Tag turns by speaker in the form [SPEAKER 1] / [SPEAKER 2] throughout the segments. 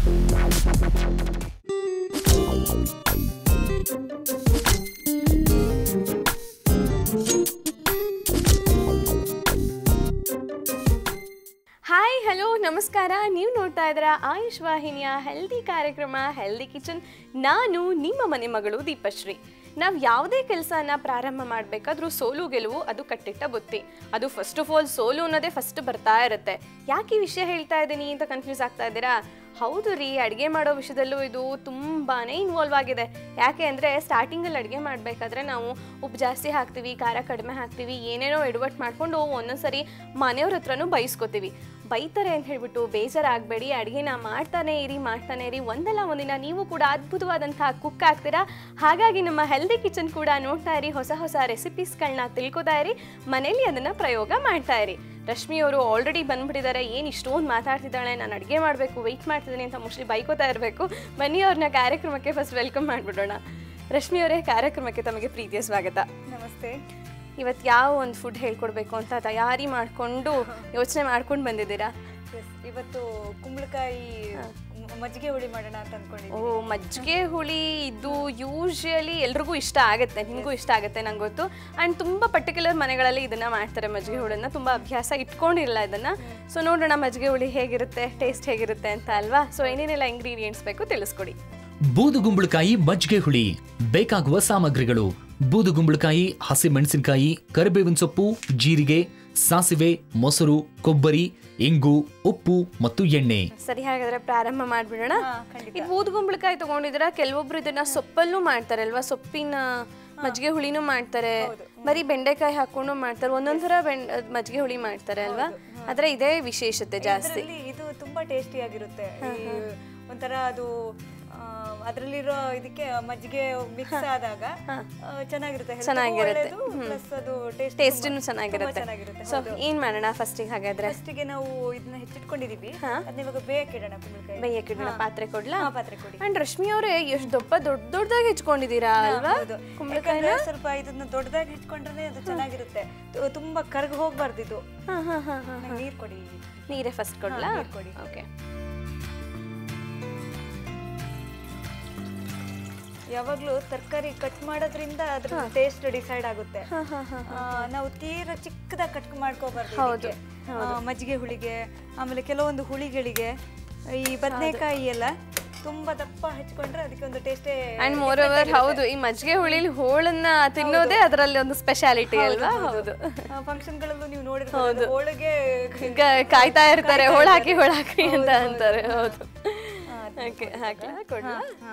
[SPEAKER 1] Hi hello ನಮಸ್ಕಾರ ನೀವು ನೋಡ್ತಾ ಇದ್ದೀರಾ ಆಯುಷ್ ವಾಹಿನಿಯ ಹೆಲ್ದಿ ಕಾರ್ಯಕ್ರಮ ಹೆಲ್ದಿ ಕಿಚನ್ ನಾನು ನಿಮ್ಮ ಮನೆ ಮಗಳು ದೀಪಶ್ರೀ ನಾವು ಯಾವುದೇ ಕೆಲಸನ ಪ್ರಾರಂಭ ಮಾಡಬೇಕಾದ್ರೂ ಸೋಲು ಗೆಲುವು ಅದು ಕಟ್ಟಿಟ್ಟ ಬುತ್ತಿ ಅದು ಫಸ್ಟ್ ಆಫ್ ಆಲ್ ಸೋಲು ಅನ್ನೋದೇ ಫಸ್ಟ್ ಬರ್ತಾ ಇರುತ್ತೆ ಯಾಕೆ ಈ ವಿಷಯ ಹೇಳ್ತಾ ಇದ್ದೀನಿ ಅಂತ ಕನ್ಫ್ಯೂಸ್ ಆಗ್ತಾ ಇದ್ದೀರಾ ಹೌದು ರೀ ಅಡುಗೆ ಮಾಡೋ ವಿಷಯದಲ್ಲೂ ಇದು ತುಂಬಾ ಇನ್ವಾಲ್ವ್ ಆಗಿದೆ ಯಾಕೆ ಅಂದರೆ ಸ್ಟಾರ್ಟಿಂಗಲ್ಲಿ ಅಡುಗೆ ಮಾಡಬೇಕಾದ್ರೆ ನಾವು ಉಪ್ಪು ಜಾಸ್ತಿ ಹಾಕ್ತೀವಿ ಖಾರ ಕಡಿಮೆ ಹಾಕ್ತೀವಿ ಏನೇನೋ ಎಡವಟ್ಟು ಮಾಡ್ಕೊಂಡು ಒಂದೊಂದ್ಸರಿ ಮನೆಯವ್ರ ಹತ್ರನೂ ಬೈಸ್ಕೊತೀವಿ ಬೈತಾರೆ ಅಂತ ಹೇಳ್ಬಿಟ್ಟು ಬೇಜಾರಾಗಬೇಡಿ ಅಡುಗೆನ ಮಾಡ್ತಾನೆ ಇರಿ ಮಾಡ್ತಾನೆ ಇರಿ ಒಂದಲ್ಲ ಒಂದಿನ ನೀವು ಕೂಡ ಅದ್ಭುತವಾದಂತಹ ಕುಕ್ ಆಗ್ತೀರಾ ಹಾಗಾಗಿ ನಮ್ಮ ಹೆಲ್ದಿ ಕಿಚನ್ ಕೂಡ ನೋಡ್ತಾ ಇರಿ ಹೊಸ ಹೊಸ ರೆಸಿಪೀಸ್ಗಳನ್ನ ತಿಳ್ಕೊತಾ ಇರಿ ಮನೇಲಿ ಅದನ್ನು ಪ್ರಯೋಗ ಮಾಡ್ತಾ ಇರಿ ರಶ್ಮಿ ಅವರು ಆಲ್ರೆಡಿ ಬಂದ್ಬಿಟ್ಟಿದ್ದಾರೆ ಏನು ಇಷ್ಟೊಂದು ಮಾತಾಡ್ತಿದ್ದಾಳೆ ನಾನು ಅಡುಗೆ ಮಾಡಬೇಕು ವೆಯ್ಟ್ ಮಾಡ್ತಿದ್ದೀನಿ ಅಂತ ಮೋಸ್ಟ್ಲಿ ಬೈಕೋತಾ ಇರಬೇಕು ಬನ್ನಿ ಅವ್ರನ್ನ ಕಾರ್ಯಕ್ರಮಕ್ಕೆ ಫಸ್ಟ್ ವೆಲ್ಕಮ್ ಮಾಡಿಬಿಡೋಣ ರಶ್ಮಿ ಅವರೇ ಕಾರ್ಯಕ್ರಮಕ್ಕೆ ತಮಗೆ ಪ್ರೀತಿಯ ಸ್ವಾಗತ
[SPEAKER 2] ನಮಸ್ತೆ
[SPEAKER 1] ಇವತ್ತು ಯಾವ ಒಂದು ಫುಡ್ ಹೇಳ್ಕೊಡ್ಬೇಕು ಅಂತ ತಯಾರಿ ಮಾಡಿಕೊಂಡು ಯೋಚನೆ ಮಾಡ್ಕೊಂಡು ಬಂದಿದ್ದೀರಾ
[SPEAKER 2] ಎಸ್ ಇವತ್ತು ಕುಂಬಳಕಾಯಿ ಮ- ಮಜ್ಜಿಗೆ ಹುಳಿ ಮಾಡೋಣ ಅಂತ
[SPEAKER 1] ಓ
[SPEAKER 2] ಅನ್ಕೊಂಡಿದ್ದೀನಿ
[SPEAKER 1] ಮಜ್ಜಿಗೆ ಹುಳಿ ಇದು ಯೂಶಲಿ ಎಲ್ರಿಗೂ ಇಷ್ಟ ಆಗುತ್ತೆ ನಿಮಗೂ ಇಷ್ಟ ಆಗುತ್ತೆ ನಂಗೆ ಗೊತ್ತು ಆ್ಯಂಡ್ ತುಂಬ ಪರ್ಟಿಕ್ಯುಲರ್ ಮನೆಗಳಲ್ಲಿ ಇದನ್ನ ಮಾಡ್ತಾರೆ ಮಜ್ಜಿಗೆ ಹುಳನ್ನ ತುಂಬ ಅಭ್ಯಾಸ ಇಟ್ಕೊಂಡಿರಲ್ಲ ಇದನ್ನ ಸೊ ನೋಡೋಣ ಮಜ್ಜಿಗೆ ಹುಳಿ ಹೇಗಿರುತ್ತೆ ಟೇಸ್ಟ್ ಹೇಗಿರುತ್ತೆ ಅಂತ ಅಲ್ವಾ ಸೊ ಏನೇನೆಲ್ಲ ಇಂಗ್ರೀಡಿಯೆಂಟ್ಸ್ ಬೇಕು ತಿಳಿಸ್ಕೊಡಿ
[SPEAKER 3] ಬೂದುಗುಂಬಳಕಾಯಿ ಮಜ್ಜಿಗೆ ಹುಳಿ ಬೇಕಾಗುವ ಸಾಮಗ್ರಿಗಳು ಬೂದುಗುಂಬಳಕಾಯಿ ಹಸಿಮೆಣಸಿನಕಾಯಿ ಕರಿಬೇವಿನ ಸೊಪ್ಪು ಜೀರಿಗೆ ಸಾಸಿವೆ ಮೊಸರು ಕೊಬ್ಬರಿ ಇಂಗು ಉಪ್ಪು ಮತ್ತು ಎಣ್ಣೆ
[SPEAKER 1] ಸರಿ ಹಾಗಾದ್ರೆ ಪ್ರಾರಂಭ ಮಾಡ್ಬಿಡೋಣ
[SPEAKER 2] ಹಾ, ಖಂಡಿತ.
[SPEAKER 1] ಇದು ಊದ್ಗುಂಬಳಕಾಯಿ ತಗೊಂಡಿದ್ದೀರಾ ಕೆಲವೊಬ್ರು ಇದನ್ನ ಸೊಪ್ಪಲ್ಲೂ ಮಾಡ್ತಾರೆ ಅಲ್ವಾ ಸೊಪ್ಪಿನ ಮಜ್ಜಿಗೆ ಹುಳಿನೂ ಮಾಡ್ತಾರೆ ಬರೀ ಬೆಂಡೆಕಾಯಿ ಹಾಕೊಂಡು ಮಾಡ್ತಾರೆ ಒಂದೊಂದ್ ಥರ ಬೆಂಡ್ ಮಜ್ಜಿಗೆ ಹುಳಿ ಮಾಡ್ತಾರೆ ಅಲ್ವಾ ಆದ್ರೆ ಇದೇ ವಿಶೇಷತೆ ಜಾಸ್ತಿ
[SPEAKER 2] ಇದರಲ್ಲಿ ಇದು ತುಂಬಾ ಟೇಸ್ಟಿ ಆಗಿರುತ್ತೆ ಈ ಒಂಥರ ಅದು ಆ, ಅದ್ರಲ್ಲಿರೋ ಇದಕ್ಕೆ ಮಜ್ಜಿಗೆ ಮಿಕ್ಸ್ ಆದಾಗ ಆ, ಚೆನ್ನಾಗಿರುತ್ತೆ Health ಗೂ
[SPEAKER 1] ಚೆನ್ನಾಗಿರುತ್ತೆ.
[SPEAKER 2] ಒಳ್ಳೇದು, plus ಅದು ಟೇಸ್ಟ್
[SPEAKER 1] ಟೇಸ್ಟಿನೂ ಚೆನ್ನಾಗಿರುತ್ತೆ
[SPEAKER 2] ಚೆನ್ನಾಗಿರುತ್ತೆ
[SPEAKER 1] ಸೊ ಏನ್ ಮಾಡೋಣ ಫಸ್ಟಿಗೆ ಹಾಗಾದ್ರೆ
[SPEAKER 2] ಫಸ್ಟಿಗೆ ನಾವು ಇದನ್ನ ಹೆಚ್ಚಿಟ್ಕೊಂಡಿದೀವಿ ಅದನ್ನ ಇವಾಗ ಬೇಯಕ್ಕೆ ಇಡೋಣ ಕುಂಬಳಕಾಯಿ
[SPEAKER 1] ಬೈಯಕ್ಕಿಡೋಣ ಪಾತ್ರೆ ಕೊಡ್ಲಾ
[SPEAKER 2] ಹಾ, ಪಾತ್ರೆ ಕೊಡಿ
[SPEAKER 1] ಅಂಡ್ ರಶ್ಮಿ ಅವರೇ ಎಷ್ಟು ದೊಡ್ಡ ದೊಡ್ಡ ದೊಡ್ಡದಾಗಿ ಹೆಚ್ಕೊಂಡಿದ್ದೀರಾ ಅಲ್ವಾ
[SPEAKER 2] ಹೌದು
[SPEAKER 1] ಕುಂಬಳಕಾಯಿನ
[SPEAKER 2] ಯಾಕಂದ್ರೆ ಸ್ವಲ್ಪ ಇದನ್ನ ದೊಡ್ಡದಾಗಿ ಹೆಚ್ಕೊಂಡ್ರೆ ಅದು ಚೆನ್ನಾಗಿರುತ್ತೆ ತು- ತುಂಬಾ ಕರ್ಗ್ ಹೋಗ್ಬಾರ್ದು ಇದು
[SPEAKER 1] ಹಾ ಹಾ ಹಾ ಹಾ
[SPEAKER 2] ನಂಗೆ ನೀರ್ ಕೊಡಿ
[SPEAKER 1] ನೀರೇ ಫಸ್ಟ್ ಕೊಡ್ಲಾ
[SPEAKER 2] ನೀರ್ ಕೊಡಿ.
[SPEAKER 1] ಓಕೆ
[SPEAKER 2] ಯಾವಾಗ್ಲೂ ತರಕಾರಿ ಕಟ್ ಮಾಡೋದ್ರಿಂದ ಅದ್ರ ಟೇಸ್ಟ್ ಡಿಸೈಡ್ ಆಗುತ್ತೆ
[SPEAKER 1] ಹಾ ಹಾ ಹಾ
[SPEAKER 2] ಆ, ನಾವು ತೀರಾ ಚಿಕ್ಕದಾಗಿ ಕಟ್ ಮಾಡ್ಕೋಬಾರ್ದು
[SPEAKER 1] ಹೌದು,
[SPEAKER 2] ಇದಕ್ಕೆ. ಆ, ಮಜ್ಜಿಗೆ ಹುಳಿಗೆ ಆಮೇಲೆ ಕೆಲವೊಂದು ಹುಳಿಗಳಿಗೆ ಈ ಬದನೆಕಾಯಿ ಎಲ್ಲ ತುಂಬಾ ದಪ್ಪ ಹಚ್ಕೊಂಡ್ರೆ ಅದಕ್ಕೆ ಒಂದು ಟೇಸ್ಟೇ
[SPEAKER 1] ಅಂಡ್ ಮೋರ್ ಓವರ್ ಹೌದು ಈ ಮಜ್ಜಿಗೆ ಹುಳಿಲಿ ಹೋಳನ್ನ ತಿನ್ನೋದೇ ಅದರಲ್ಲಿ ಒಂದು ಸ್ಪೆಷಾಲಿಟಿ ಅಲ್ವಾ ಹೌದು
[SPEAKER 2] ಫಂಕ್ಷನ್ಗಳಲ್ಲೂ ನೀವು ನೋಡಿರ್ಬೋದು ಹೋಳಿಗೆ
[SPEAKER 1] ಈಗ ಕಾಯ್ತಾ ಇರ್ತಾರೆ ಹೋಳ ಹಾಕಿ ಹೋಳ ಹಾಕಿ ಅಂತ ಅಂತಾರೆ ಹೌದು ಓಕೆ ಹಾಕ್ಲಾ ಕೊಡ್ಲಾ
[SPEAKER 2] ಹಾ.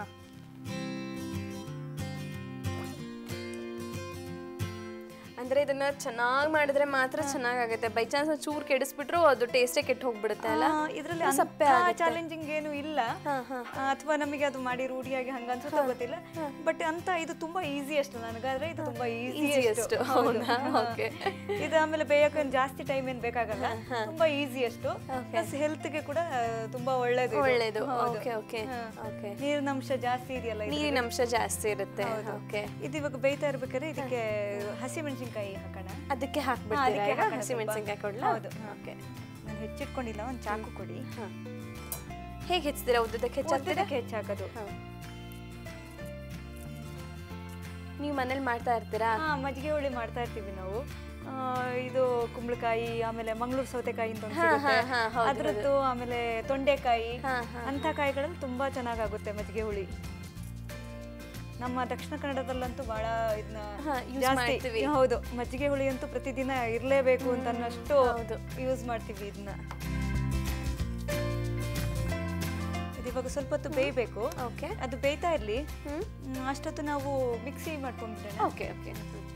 [SPEAKER 1] ಅಂದ್ರೆ ಇದನ್ನ ಚೆನ್ನಾಗಿ ಮಾಡಿದ್ರೆ ಮಾತ್ರ ಚೆನ್ನಾಗಾಗುತ್ತೆ ಬೈ ಚಾನ್ಸ್ ಚೂರ್ ಕೆಡಿಸ್ಬಿಟ್ರು ಅದು ಟೇಸ್ಟೇ ಕೆಟ್ಟು ಹೋಗ್ಬಿಡುತ್ತೆ ಅಲ್ಲ
[SPEAKER 2] ಆ, ಇದ್ರಲ್ಲಿ
[SPEAKER 1] ಸಪ್ಪೆ
[SPEAKER 2] ಚಾಲೆಂಜಿಂಗ್ ಏನು ಇಲ್ಲ ಅಥವಾ ನಮಗೆ ಅದು ಮಾಡಿ ರೂಢಿಯಾಗಿ ಹಂಗ ಅನ್ಸುತ್ತೋ ಗೊತ್ತಿಲ್ಲ ಬಟ್ ಅಂತ ಇದು ತುಂಬಾ ಈಸಿ ಅಷ್ಟು ನನಗಾದ್ರೆ ಇದು ತುಂಬಾ ಈಸಿ
[SPEAKER 1] Easiest, ಹೌದಾ? Okay.
[SPEAKER 2] ಇದು ಆಮೇಲೆ ಬೇಯಕ್ಕೆ ಏನ್ ಜಾಸ್ತಿ ಟೈಮ್ ಏನ್ ಬೇಕಾಗಲ್ಲ ತುಂಬಾ ಈಸಿ ಅಷ್ಟು ಪ್ಲಸ್ ಹೆಲ್ತ್ ಗೆ ಕೂಡ ಆ, ತುಂಬಾ ಒಳ್ಳೇದು ಇದು.
[SPEAKER 1] ಒಳ್ಳೇದು
[SPEAKER 2] ಹೌದು.
[SPEAKER 1] ಓಕೆ ಓಕೆ
[SPEAKER 2] ಹಾ.
[SPEAKER 1] ಓಕೆ
[SPEAKER 2] ನೀರಿನ ಅಂಶ ಜಾಸ್ತಿ ಇದೆಯಲ್ಲ ಇದು.
[SPEAKER 1] ನೀರಿನ ಅಂಶ ಜಾಸ್ತಿ ಇರುತ್ತೆ ಓಕೆ
[SPEAKER 2] ಇದು ಇವಾಗ ಬೇಯ್ತಾ ಇರ್ಬೇಕಾದ್ರೆ ಇದಕ್ಕೆ ಹಸಿ ಮೆಣಸಿನ್ಕಾಯಿ ಹಾಕೋಣ
[SPEAKER 1] ಅದಕ್ಕೆ
[SPEAKER 2] ಹಾ,
[SPEAKER 1] ಹಾಕ್ಬಿಡ್ತೀರಾ
[SPEAKER 2] ಅದಕ್ಕೆ
[SPEAKER 1] ಈಗ?
[SPEAKER 2] ಹಾಕೋಣ
[SPEAKER 1] ಹಸಿ
[SPEAKER 2] ಸ್ವಲ್ಪ.
[SPEAKER 1] ಮೆಣಸಿನ್ಕಾಯಿ ಕೊಡ್ಲಾ
[SPEAKER 2] ಹೌದು
[SPEAKER 1] ಓಕೆ
[SPEAKER 2] ನಾನು ಹೆಚ್ಚಿಟ್ಕೊಂಡಿಲ್ಲ ಒಂದು ಚಾಕು ಕೊಡಿ
[SPEAKER 1] ಹೇಗೆ ಹೆಚ್ಚಿದ್ದೀರಾ ಉದ್ದಕ್ಕೆ ಹೆಚ್ಚಾಗ್ತೀರಾ
[SPEAKER 2] ಉದ್ದಕ್ಕೆ ಹೆಚ್ಚು ಹಾಕೋದು
[SPEAKER 1] ನೀವು ಮನೇಲಿ ಮಾಡ್ತಾ ಇರ್ತೀರಾ
[SPEAKER 2] ಹಾ ಮಜ್ಜಿಗೆ ಹುಳಿ ಮಾಡ್ತಾ ಇರ್ತೀವಿ ನಾವು ಆ, ಇದು ಕುಂಬಳಕಾಯಿ ಆಮೇಲೆ ಮಂಗಳೂರು ಸೌತೆಕಾಯಿ ಅಂತ ಒಂದ್ ಸಿಗುತ್ತೆ
[SPEAKER 1] ಹಾ, ಹೌದು,
[SPEAKER 2] ಅದ್ರದ್ದು ಆಮೇಲೆ ತೊಂಡೆಕಾಯಿ
[SPEAKER 1] ಹಾ,
[SPEAKER 2] ಅಂತ ಕಾಯಿಗಳಲ್ಲಿ ತುಂಬಾ ಚೆನ್ನಾಗಾಗುತ್ತೆ ಮಜ್ಜಿಗೆ ಹುಳಿ ನಮ್ಮ ದಕ್ಷಿಣ ಕನ್ನಡದಲ್ಲಂತೂ ಬಹಳ ಇದನ್ನ
[SPEAKER 1] ಹಾ, use
[SPEAKER 2] ಜಾಸ್ತಿ
[SPEAKER 1] ಮಾಡ್ತೀವಿ.
[SPEAKER 2] ಹೌದು ಮಜ್ಜಿಗೆ ಹುಳಿ ಅಂತೂ ಪ್ರತಿದಿನ ಇರ್ಲೇಬೇಕು ಅಂತ ಅನ್ನೋಷ್ಟು
[SPEAKER 1] ಹೌದು.
[SPEAKER 2] ಯೂಸ್ ಮಾಡ್ತೀವಿ ಇದನ್ನ ಇದು ಇವಾಗ ಸ್ವಲ್ಪ ಹೊತ್ತು ಬೇಯಬೇಕು
[SPEAKER 1] ಓಕೆ
[SPEAKER 2] ಅದು ಬೇಯ್ತಾ ಇರ್ಲಿ
[SPEAKER 1] ಹ್ಮ್
[SPEAKER 2] ಹ್ಮ್, ಅಷ್ಟೊತ್ತು ನಾವು ಮಿಕ್ಸಿ ಮಾಡ್ಕೊಂಡ್ಬಿಡೋಣ
[SPEAKER 1] ಓಕೆ ಓಕೆ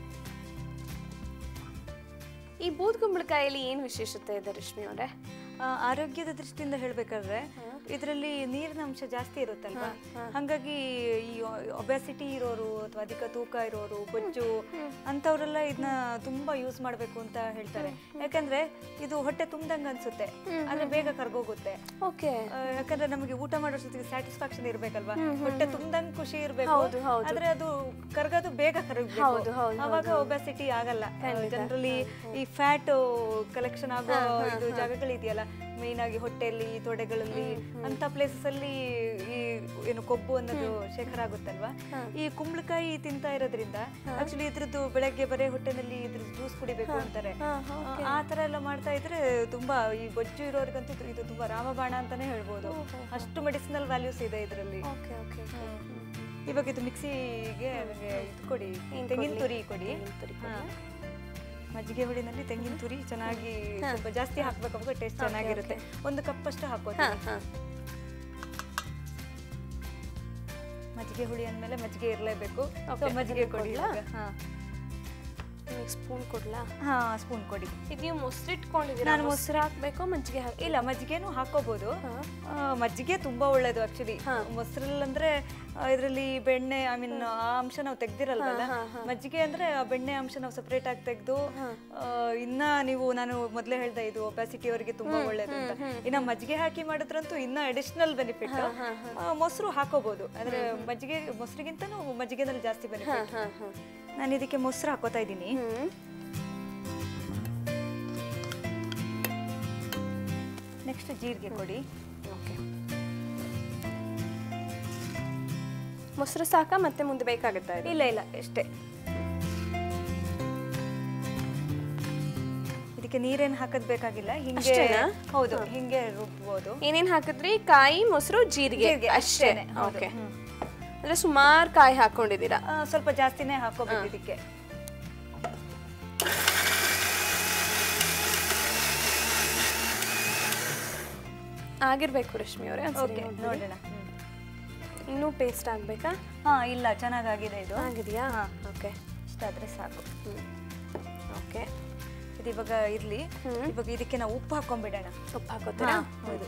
[SPEAKER 1] ಈ ಬೂದ್ ಕುಂಬಳಕಾಯಲ್ಲಿ ಏನು ವಿಶೇಷತೆ ಇದೆ ರಶ್ಮಿ ಅವರೇ
[SPEAKER 2] ಆ, ಆರೋಗ್ಯದ ದೃಷ್ಟಿಯಿಂದ ಹೇಳ್ಬೇಕಾದ್ರೆ ಇದರಲ್ಲಿ ನೀರಿನ ಅಂಶ ಜಾಸ್ತಿ ಇರುತ್ತಲ್ವಾ ಹಾಗಾಗಿ ಈ ಒಬೆಸಿಟಿ ಇರೋರು ಅಥವಾ ಅಧಿಕ ತೂಕ ಇರೋರು ಬೊಜ್ಜು ಅಂತವರೆಲ್ಲ ಇದನ್ನ ತುಂಬಾ ಯೂಸ್ ಮಾಡ್ಬೇಕು ಅಂತ ಹೇಳ್ತಾರೆ ಯಾಕಂದ್ರೆ ಇದು ಹೊಟ್ಟೆ ತುಂಬ್ದಂಗ ಅನ್ಸುತ್ತೆ ಆದ್ರೆ ಬೇಗ ಕರ್ಗೋಗುತ್ತೆ
[SPEAKER 1] ಓಕೆ
[SPEAKER 2] ಆ, ಯಾಕಂದ್ರೆ ನಮಗೆ ಊಟ ಮಾಡೋ ಜೊತೆಗೆ ಸ್ಯಾಟಿಸ್ಫ್ಯಾಕ್ಷನ್ ಇರ್ಬೇಕಲ್ವಾ ಹೊಟ್ಟೆ ತುಂಬ್ದಂಗ್ ಖುಷಿ ಇರ್ಬೇಕು
[SPEAKER 1] ಹೌದು, ಹೌದು.
[SPEAKER 2] ಆದ್ರೆ ಅದು ಕರ್ಗೋದು ಬೇಗ ಕರಗಬೇಕು
[SPEAKER 1] ಹೌದು, ಹೌದು,
[SPEAKER 2] ಅವಾಗ ಒಬೆಸಿಟಿ ಆಗಲ್ಲ ಜನರಲಿ ಈ ಫ್ಯಾಟ್ ಕಲೆಕ್ಷನ್ ಆಗೋ ಇದು ಜಾಗಗಳಿದೆಯಲ್ಲ ಮೇನ್ ಆಗಿ ಹೊಟ್ಟೆಯಲ್ಲಿ ತೊಡೆಗಳಲ್ಲಿ ಅಂತ ಪ್ಲೇಸಸ್ ಅಲ್ಲಿ ಈ ಏನು ಕೊಬ್ಬು ಅನ್ನೋದು ಶೇಖರ ಆಗುತ್ತಲ್ವಾ ಈ ಕುಂಬಳಕಾಯಿ ತಿಂತಾ ಇರೋದ್ರಿಂದ ಆಕ್ಚುಲಿ ಇದ್ರದ್ದು ಬೆಳಗ್ಗೆ ಬರೀ ಹೊಟ್ಟೆನಲ್ಲಿ ಇದ್ರ ಜ್ಯೂಸ್ ಕುಡಿಬೇಕು ಅಂತಾರೆ ಆ ತರ ಎಲ್ಲ ಮಾಡ್ತಾ ಇದ್ರೆ ತುಂಬಾ ಈ ಬೊಜ್ಜು ಇರೋರಿಗಂತೂ ಇದು- ಇದು ತುಂಬಾ ರಾಮಬಾಣ ಅಂತಾನೆ ಹೇಳ್ಬೋದು ಅಷ್ಟು ಮೆಡಿಸಿನಲ್ ವ್ಯಾಲ್ಯೂಸ್ ಇದೆ ಇದರಲ್ಲಿ
[SPEAKER 1] ಓಕೆ ಓಕೆ
[SPEAKER 2] ಇವಾಗ ಇದು ಮಿಕ್ಸಿಗೆ ನನಗೆ ಇದು ಕೊಡಿ ತೆಂಗಿನ ತುರಿ ಕೊಡಿ ಹಾ. ಮಜ್ಜಿಗೆ ಹುಳಿನಲ್ಲಿ ತೆಂಗಿನ ತುರಿ ಚೆನ್ನಾಗಿ ಸ್ವಲ್ಪ ಜಾಸ್ತಿ ಹಾಕ್ಬೇಕು ಅವಾಗ ಟೇಸ್ಟ್ ಚೆನ್ನಾಗಿರುತ್ತೆ ಒಂದು ಕಪ್ ಅಷ್ಟು ಹಾಕೋದು
[SPEAKER 1] ಹಾಂ ಹಾಂ
[SPEAKER 2] ಮಜ್ಜಿಗೆ ಹುಳಿ ಅಂದ್ಮೇಲೆ ಮಜ್ಜಿಗೆ ಇರಲೇಬೇಕು ಸೊ ಮಜ್ಜಿಗೆ ಕೊಡಿ ಇವಾಗ. ಹಾ
[SPEAKER 1] ನಿಮಗೆ ಸ್ಪೂನ್ ಕೊಡ್ಲಾ
[SPEAKER 2] ಹಾ ಸ್ಪೂನ್ ಕೊಡಿ
[SPEAKER 1] ಇದು ನೀವು ಮೊಸರು ಇಟ್ಕೊಂಡಿದ್ದೀರಾ
[SPEAKER 2] ನಾನು
[SPEAKER 1] ಮೊಸರು ಹಾಕ್ಬೇಕು ಮಜ್ಜಿಗೆ ಹಾಕಿ
[SPEAKER 2] ಇಲ್ಲ ಮಜ್ಜಿಗೆನೂ ಹಾಕೋಬಹುದು ಆ, ಮಜ್ಜಿಗೆ ತುಂಬಾ ಒಳ್ಳೇದು ಆಕ್ಚುಲಿ ಮೊಸರಲ್ಲಿ ಅಂದ್ರೆ ಇದರಲ್ಲಿ ಬೆಣ್ಣೆ ಐ ಮೀನ್ ಆ ಅಂಶ ನಾವು ತೆಗ್ದಿರಲ್ವಲ್ಲ ಮಜ್ಜಿಗೆ ಅಂದ್ರೆ ಆ ಬೆಣ್ಣೆ ಅಂಶ ನಾವು ಸಪರೇಟ್ ಆಗಿ ತೆಗೆದು ಇನ್ನ ನೀವು ನಾನು ಮೊದಲೇ ಹೇಳ್ದೆ ಇದು ಒಪಾಸಿಟಿ ಅವರಿಗೆ ತುಂಬಾ ಒಳ್ಳೇದು ಅಂತ ಇನ್ನ ಮಜ್ಜಿಗೆ ಹಾಕಿ ಮಾಡಿದ್ರಂತೂ ಇನ್ನ ಅಡಿಷನಲ್ ಬೆನಿಫಿಟ್ ಮೊಸರು ಹಾಕೋಬಹುದು ಅಂದ್ರೆ ಮಜ್ಜಿಗೆ ಮೊಸರಿಗಿಂತನೂ ಮಜ್ಜಿಗೆನಲ್ಲಿ ಜಾಸ್ತಿ ಬೆನಿಫಿಟ್
[SPEAKER 1] ಹಾಂ ಹಾಂ
[SPEAKER 2] ನಾನು ಇದಕ್ಕೆ ಮೊಸರು ಹಾಕೋತಾ ಇದ್ದೀನಿ
[SPEAKER 1] ಹ್ಞೂ
[SPEAKER 2] ನೆಕ್ಸ್ಟ್ ಜೀರಿಗೆ ಕೊಡಿ
[SPEAKER 1] ಓಕೆ ಮೊಸರು ಸಾಕಾ ಮತ್ತೆ ಮುಂದೆ ಬೇಕಾಗುತ್ತಾ ಇದು
[SPEAKER 2] ಇಲ್ಲ ಇಲ್ಲ ಅಷ್ಟೇ ಇದಕ್ಕೆ ನೀರೇನು ಹಾಕದ್ ಬೇಕಾಗಿಲ್ಲ ಹಿಂಗೆ
[SPEAKER 1] ಅಷ್ಟೇನಾ?
[SPEAKER 2] ಹೌದು ಹಿಂಗೆ ರುಬ್ಬೋದು
[SPEAKER 1] ಏನೇನ್ ಹಾಕಿದ್ರಿ ಕಾಯಿ ಮೊಸರು ಜೀರಿಗೆ
[SPEAKER 2] ಜೀರಿಗೆ
[SPEAKER 1] ಅಷ್ಟೇ
[SPEAKER 2] ಅಷ್ಟೇನೆ, ಹೌದು.
[SPEAKER 1] ಓಕೆ
[SPEAKER 2] ಹ್ಮ್.
[SPEAKER 1] ಅಂದ್ರೆ ಸುಮಾರು ಕಾಯಿ ಹಾಕೊಂಡಿದ್ದೀರಾ
[SPEAKER 2] ಆ, ಸ್ವಲ್ಪ ಜಾಸ್ತಿನೇ ಹಾಕೋಬೇಕು ಇದಕ್ಕೆ
[SPEAKER 1] ಆಗಿರ್ಬೇಕು ರಶ್ಮಿ ಅವರೇ
[SPEAKER 2] ಓಕೆ ನೋಡೋಣ ಹ್ಮ್.
[SPEAKER 1] ಇನ್ನೂ ಪೇಸ್ಟ್ ಆಗ್ಬೇಕಾ
[SPEAKER 2] ಹಾ ಇಲ್ಲ ಚೆನ್ನಾಗಾಗಿದೆ ಇದು
[SPEAKER 1] ಆಗಿದೆಯಾ ಓಕೆ
[SPEAKER 2] ಇಷ್ಟಾದ್ರೆ ಸಾಕು
[SPEAKER 1] ಓಕೆ
[SPEAKER 2] ಇದು ಇವಾಗ ಇರ್ಲಿ ಇವಾಗ ಇದಕ್ಕೆ ನಾವು ಉಪ್ಪು ಹಾಕೊಂಡ್ಬಿಡೋಣ
[SPEAKER 1] ಉಪ್ಪು ಹಾಕೋತೀರಾ
[SPEAKER 2] ಹೌದು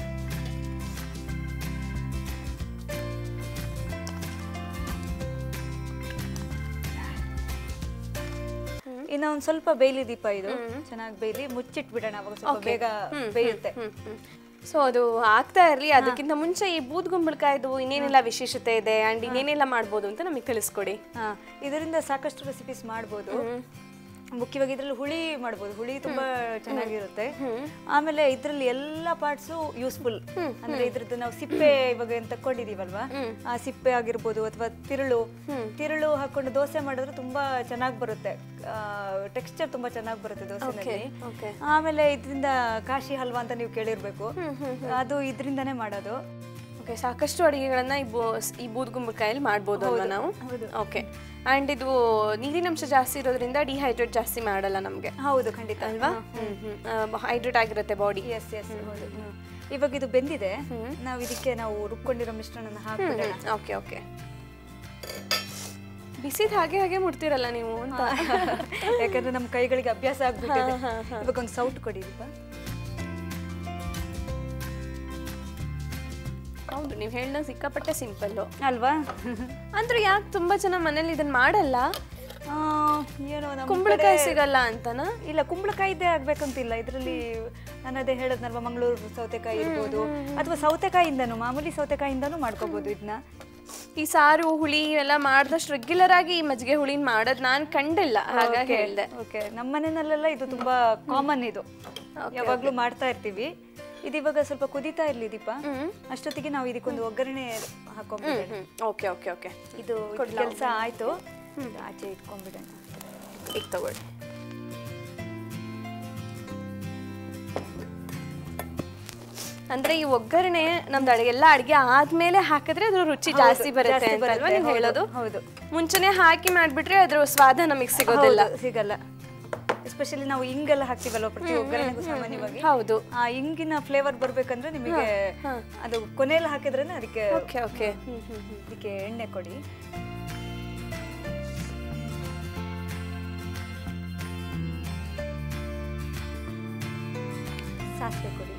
[SPEAKER 2] ಇನ್ನ ಒಂದ್ ಸ್ವಲ್ಪ ಬೇಯ್ಲಿ ದೀಪ ಇದು ಚೆನ್ನಾಗಿ ಬೇಯ್ಲಿ ಮುಚ್ಚಿಟ್ಬಿಡೋಣ ಅವಾಗ ಸ್ವಲ್ಪ ಬೇಗ ಬೇಯುತ್ತೆ
[SPEAKER 1] ಸೊ ಅದು ಆಗ್ತಾ ಇರಲಿ ಅದಕ್ಕಿಂತ ಮುಂಚೆ ಈ ಬೂದ್ಗುಂಬಳಕಾಯ್ದು ಇನ್ನೇನೆಲ್ಲ ವಿಶೇಷತೆ ಇದೆ ಅಂಡ್ ಇನ್ನೇನೆಲ್ಲ ಮಾಡ್ಬೋದು ಅಂತ ನಮಗೆ ತಿಳಿಸ್ಕೊಡಿ
[SPEAKER 2] ಹಾ ಇದರಿಂದ ಸಾಕಷ್ಟು ರೆಸಿಪೀಸ್ ಮಾಡ್ಬೋದು ಮುಖ್ಯವಾಗಿ ಇದ್ರಲ್ಲಿ ಹುಳಿ ಮಾಡ್ಬೋದು ಹುಳಿ ತುಂಬಾ ಚೆನ್ನಾಗಿರುತ್ತೆ ಆಮೇಲೆ ಇದ್ರಲ್ಲಿ ಎಲ್ಲಾ ಪಾರ್ಟ್ಸು ಯೂಸ್ಫುಲ್ ಅಂದ್ರೆ ಇದ್ರದ್ದು ನಾವು ಸಿಪ್ಪೆ ಇವಾಗ ಏನ್ ತಕೊಂಡಿದೀವಲ್ವಾ ಆ ಸಿಪ್ಪೆ ಆಗಿರ್ಬೋದು ಅಥವಾ ತಿರುಳು ತಿರುಳು ಹಾಕೊಂಡು ದೋಸೆ ಮಾಡಿದ್ರೆ ತುಂಬಾ ಚೆನ್ನಾಗಿ ಬರುತ್ತೆ ಟೆಕ್ಸ್ಚರ್ ತುಂಬಾ ಚೆನ್ನಾಗಿ ಬರುತ್ತೆ ದೋಸೆನಲ್ಲಿ
[SPEAKER 1] ಓಕೆ
[SPEAKER 2] ಆಮೇಲೆ ಇದರಿಂದ ಕಾಶಿ ಹಲ್ವಾ ಅಂತ ನೀವು ಕೇಳಿರ್ಬೇಕು ಅದು ಇದರಿಂದಾನೇ ಮಾಡೋದು
[SPEAKER 1] ಓಕೆ ಸಾಕಷ್ಟು ಅಡುಗೆಗಳನ್ನ ಈ ಬೋ ಈ ಬೂದ್ಗುಂಬಳಕಾಯಲ್ಲಿ ಮಾಡ್ಬೋದು ಅಲ್ವಾ ನಾವು ಓಕೆ ಅಂಡ್ ಇದು ನೀರಿನಂಶ ಜಾಸ್ತಿ ಇರೋದ್ರಿಂದ ಡಿಹೈಡ್ರೇಟ್ ಜಾಸ್ತಿ ಮಾಡಲ್ಲ ನಮಗೆ
[SPEAKER 2] ಹೌದು ಖಂಡಿತ
[SPEAKER 1] ಅಲ್ವಾ ಹ್ಮ್ ಹ್ಮ್ ಹೈಡ್ರೇಟ್ ಆಗಿರುತ್ತೆ ಬಾಡಿ
[SPEAKER 2] ಎಸ್ ಎಸ್ ಹೌದು ಹ್ಮ್. ಇವಾಗ ಇದು ಬೆಂದಿದೆ ನಾವು ಇದಕ್ಕೆ ನಾವು ರುಬ್ಕೊಂಡಿರೋ ಮಿಶ್ರಣನ ಹಾಕ್ಬಿಡೋಣ
[SPEAKER 1] ಓಕೆ ಓಕೆ ಬಿಸಿದ್ ಹಾಗೆ ಹಾಗೆ ಮುಡ್ತಿರಲ್ಲ ನೀವು ಅಂತ
[SPEAKER 2] ಯಾಕಂದ್ರೆ ನಮ್ಮ ಕೈಗಳಿಗೆ ಅಭ್ಯಾಸ ಆಗ್ಬಿಟ್ಟಿದೆ ಇವಾಗ ಒಂದು ಸೌಟ್ ಕೊಡಿ ದೀಪ
[SPEAKER 1] ಹೌದು ನೀವು ಹೇಳ್ದಂಗೆ ಸಿಕ್ಕಾಪಟ್ಟೆ ಸಿಂಪಲ್ಲು
[SPEAKER 2] ಅಲ್ವಾ
[SPEAKER 1] ಅಂದ್ರೆ ಯಾಕೆ ತುಂಬಾ ಜನ ಮನೇಲಿ ಇದನ್ನ ಮಾಡಲ್ಲ
[SPEAKER 2] ಆ, ಏನೋ ನಮ್ಮ
[SPEAKER 1] ಕುಂಬಳಕಾಯಿ ಸಿಗಲ್ಲ ಅಂತನಾ
[SPEAKER 2] ಇಲ್ಲ ಕುಂಬಳಕಾಯಿದ್ದೇ ಆಗ್ಬೇಕಂತಿಲ್ಲ ಇದರಲ್ಲಿ ನಾನು ಅದೇ ಹೇಳದ್ನಲ್ವಾ ಮಂಗಳೂರು ಸೌತೆಕಾಯಿ ಇರ್ಬೋದು ಅಥವಾ ಸೌತೆಕಾಯಿಂದನೂ ಮಾಮೂಲಿ ಸೌತೆಕಾಯಿಂದನೂ ಮಾಡ್ಕೋಬಹುದು ಇದನ್ನ
[SPEAKER 1] ಈ ಸಾರು ಹುಳಿ ಎಲ್ಲ ಮಾಡ್ದಷ್ಟು ರೆಗ್ಯುಲರ್ ಆಗಿ ಈ ಮಜ್ಜಿಗೆ ಹುಳಿನ ಮಾಡೋದ್ ನಾನ್ ಕಂಡಿಲ್ಲ ಹಾಗಾಗಿ ಹೇಳ್ದೆ
[SPEAKER 2] ಓಕೆ ನಮ್ಮ ಮನೆಯಲ್ಲೆಲ್ಲ ಇದು ತುಂಬಾ ಕಾಮನ್ ಇದು ಯಾವಾಗ್ಲೂ ಮಾಡ್ತಾ ಇರ್ತೀವಿ ಇದು ಇವಾಗ ಸ್ವಲ್ಪ ಕುದೀತಾ ಇರ್ಲಿ ದೀಪ ಅಷ್ಟೊತ್ತಿಗೆ ನಾವು ಇದಕ್ಕೊಂದು ಒಗ್ಗರಣೆ ಹಾಕೊಂಡ್ಬಿಡೋಣ
[SPEAKER 1] ಓಕೆ ಓಕೆ ಓಕೆ
[SPEAKER 2] ಇದು ಕೆಲಸ ಆಯ್ತು ಆಚೆ ಇಟ್ಕೊಂಡ್ಬಿಡೋಣ
[SPEAKER 1] ಈಗ ತಗೊಳ್ಳಿ ಅಂದ್ರೆ ಈ ಒಗ್ಗರಣೆ ನಮ್ದು ಅಡಿಗೆ ಎಲ್ಲ ಅಡಿಗೆ ಆದ್ಮೇಲೆ ಹಾಕಿದ್ರೆ ಅದ್ರ ರುಚಿ ಜಾಸ್ತಿ ಬರುತ್ತೆ
[SPEAKER 2] ಜಾಸ್ತಿ
[SPEAKER 1] ಅಂತ ಅಲ್ವಾ
[SPEAKER 2] ಬರುತ್ತೆ,
[SPEAKER 1] ನೀವು
[SPEAKER 2] ಹೌದು,
[SPEAKER 1] ಹೇಳೋದು
[SPEAKER 2] ಹೌದು.
[SPEAKER 1] ಮುಂಚೆನೆ ಹಾಕಿ ಮಾಡ್ಬಿಟ್ರೆ ಅದ್ರ ಸ್ವಾದ ನಮಗೆ ಸಿಗೋದಿಲ್ಲ
[SPEAKER 2] ಹೌದು, ಸಿಗಲ್ಲ ಎಸ್ಪೆಷಲಿ ನಾವು ಇಂಗೆಲ್ಲ ಹಾಕ್ತಿವಲ್ವ ಪ್ರತಿ ಒಗ್ಗರಣೆಗೂ ಸಾಮಾನ್ಯವಾಗಿ
[SPEAKER 1] ಹೌದು
[SPEAKER 2] ಆ ಇಂಗಿನ ಫ್ಲೇವರ್ ಬರ್ಬೇಕಂದ್ರೆ ನಿಮಗೆ ಅದು ಕೊನೆಯಲ್ಲಿ ಹಾಕಿದ್ರೇನೆ ಅದಕ್ಕೆ
[SPEAKER 1] ಓಕೆ ಓಕೆ ಹ್ಮ್ ಹ್ಮ್ ಹ್ಮ್
[SPEAKER 2] ಇದಕ್ಕೆ ಎಣ್ಣೆ ಕೊಡಿ ಸಾಸಿವೆ ಕೊಡಿ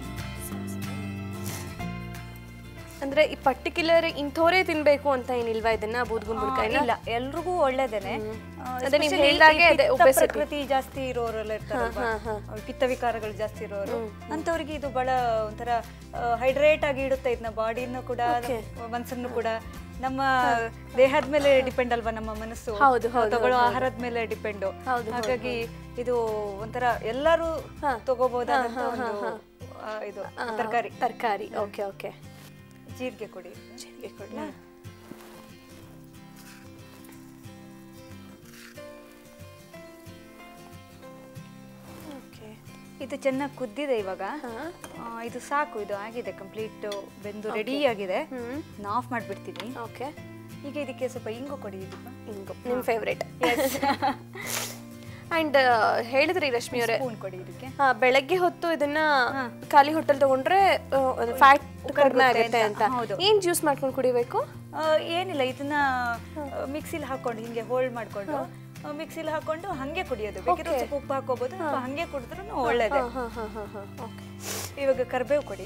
[SPEAKER 1] ಅಂದ್ರೆ ಈ ಪರ್ಟಿಕ್ಯುಲರ್ ಇಂಥೋರೇ ತಿನ್ಬೇಕು ಅಂತ ಏನಿಲ್ವಾ ಇದನ್ನ ಬೂದ್ಗುಂಬಳಕಾಯಿನ
[SPEAKER 2] ಇಲ್ಲ ಎಲ್ರಿಗೂ ಒಳ್ಳೇದೇನೆ ಆ,
[SPEAKER 1] ಅದೇ ನೀವು
[SPEAKER 2] especially
[SPEAKER 1] ಹೇಳ್ದಾಗೆ
[SPEAKER 2] ಈ
[SPEAKER 1] ಅದೇ
[SPEAKER 2] ಪಿತ್ತ
[SPEAKER 1] obesity.
[SPEAKER 2] ಪ್ರಕೃತಿ ಜಾಸ್ತಿ ಇರೋರೆಲ್ಲ ಇರ್ತಾರಲ್ವಾ ಅವ್ರು ಪಿತ್ತ ವಿಕಾರಗಳು ಜಾಸ್ತಿ ಇರೋರು ಅಂತವ್ರಿಗೆ ಇದು ಬಹಳ ಒಂಥರ ಹೈಡ್ರೇಟ್ ಆಗಿ ಇಡುತ್ತೆ ಇದನ್ನ ಬಾಡಿನೂ ಕೂಡ ಮನಸ್ಸನ್ನು ಕೂಡ ನಮ್ಮ ದೇಹದ ಮೇಲೆ ಡಿಪೆಂಡ್ ಅಲ್ವಾ ನಮ್ಮ ಮನಸ್ಸು
[SPEAKER 1] ಹೌದು,
[SPEAKER 2] ನಾವು ತಗೊಳ್ಳೋ ಆಹಾರದ ಮೇಲೆ ಡಿಪೆಂಡ್ ಹಾಗಾಗಿ ಇದು ಒಂಥರ ಎಲ್ಲರೂ ತಗೋಬಹುದಾದಂತ ಒಂದು ಆ, ಇದು ತರಕಾರಿ
[SPEAKER 1] ತರಕಾರಿ ಓಕೆ ಓಕೆ
[SPEAKER 2] ಜೀರಿಗೆ ಕೊಡಿ
[SPEAKER 1] ಜೀರಿಗೆ ಕೊಡ್ಲಾ ಓಕೆ
[SPEAKER 2] ಇದು ಚೆನ್ನಾಗಿ ಕುದ್ದಿದೆ ಇವಾಗ
[SPEAKER 1] ಹಾಂ
[SPEAKER 2] ಆ, ಇದು ಸಾಕು ಇದು ಆಗಿದೆ ಕಂಪ್ಲೀಟ್ ಬೆಂದು ರೆಡಿ ಆಗಿದೆ
[SPEAKER 1] ಹ್ಮ್
[SPEAKER 2] ನಾನು ಆಫ್ ಮಾಡಿಬಿಡ್ತೀನಿ
[SPEAKER 1] ಓಕೆ
[SPEAKER 2] ಈಗ ಇದಕ್ಕೆ ಸ್ವಲ್ಪ ಇಂಗು ಕೊಡಿ ಇದೀಪ
[SPEAKER 1] ಇಂಗು ನಿಮ್ಮ ಫೇವ್ರೇಟ್ ಆ್ಯಂಡ್ ಹೇಳಿದ್ರಿ ರಶ್ಮಿ ಅವರೇ
[SPEAKER 2] ಸ್ಪೂನ್ ಕೊಡಿ ಇದಕ್ಕೆ
[SPEAKER 1] ಹಾ ಬೆಳಗ್ಗೆ ಹೊತ್ತು ಇದನ್ನ ಖಾಲಿ ಹೋಟೆಲ್ ತಗೊಂಡ್ರೆ ಫ್ಯಾಟ್ ಕಡಿಮೆ ಆಗುತ್ತೆ ಅಂತ
[SPEAKER 2] ಹೌದು.
[SPEAKER 1] ಏನ್ ಜ್ಯೂಸ್ ಮಾಡ್ಕೊಂಡು ಕುಡಿಬೇಕು
[SPEAKER 2] ಆ, ಏನಿಲ್ಲ ಇದನ್ನ ಮಿಕ್ಸಿಲಿ ಹಾಕೊಂಡು ಹಿಂಗೆ ಹೋಲ್ಡ್ ಮಾಡ್ಕೊಂಡು ಮಿಕ್ಸಿಲಿ ಹಾಕೊಂಡು ಹಂಗೆ ಕುಡಿಯೋದು ಬೇಕಿದ್ರೆ ಸ್ವಲ್ಪ ಉಪ್ಪು ಹಾಕೋಬಹುದು ಅಥವಾ ಹಂಗೆ ಕುಡಿದ್ರೂ ಒಳ್ಳೇದೇ
[SPEAKER 1] ಹಾ ಹಾ ಹಾ ಹಾ ಓಕೆ
[SPEAKER 2] ಇವಾಗ ಕರ್ಬೇವು ಕೊಡಿ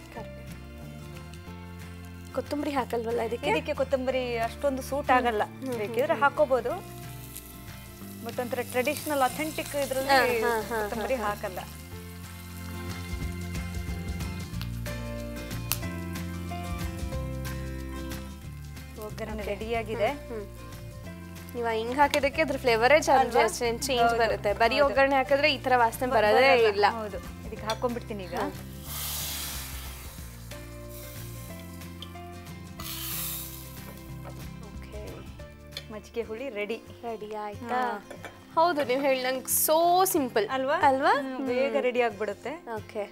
[SPEAKER 1] ಕೊತ್ತಂಬರಿ ಹಾಕಲ್ವಲ್ಲ ಇದಕ್ಕೆ
[SPEAKER 2] ಇದಕ್ಕೆ ಕೊತ್ತಂಬರಿ ಅಷ್ಟೊಂದು ಸೂಟ್ ಆಗಲ್ಲ ಬೇಕಿದ್ರೆ ಹಾಕೋಬಹುದು ಬಟ್ ಒಂಥರ ಟ್ರೆಡಿಷನಲ್ ಅಥೆಂಟಿಕ್ ಇದ್ರಲ್ಲಿ ಕೊತ್ತಂಬರಿ ಹಾಕಲ್ಲ ಒಗ್ಗರಣೆ ರೆಡಿಯಾಗಿದೆ
[SPEAKER 1] ಹ್ಮ್ ನೀವು ಹಿಂಗ್ ಹಾಕಿದಕ್ಕೆ ಅದ್ರ ಫ್ಲೇವರೇ ಚೇಂಜ್ ಚೇಂಜ್ ಬರುತ್ತೆ ಬರೀ ಒಗ್ಗರಣೆ ಹಾಕಿದ್ರೆ ಈ ತರ ವಾಸನೆ ಬರೋದೇ ಇಲ್ಲ
[SPEAKER 2] ಹೌದು ಇದಕ್ಕೆ ಹಾಕೊಂಡ್ಬಿಡ್ತೀನಿ ಈಗ
[SPEAKER 1] ಓಕೆ
[SPEAKER 2] ಮಜ್ಜಿಗೆ ಹುಳಿ ರೆಡಿ
[SPEAKER 1] ರೆಡಿ ಆಯ್ತಾ ಹೌದು ನೀವು ಹೇಳ್ದಂಗೆ ಸೋ ಸಿಂಪಲ್
[SPEAKER 2] ಅಲ್ವಾ
[SPEAKER 1] ಅಲ್ವಾ
[SPEAKER 2] ಹ್ಮ್, ಬೇಗ ರೆಡಿ ಆಗ್ಬಿಡುತ್ತೆ
[SPEAKER 1] ಓಕೆ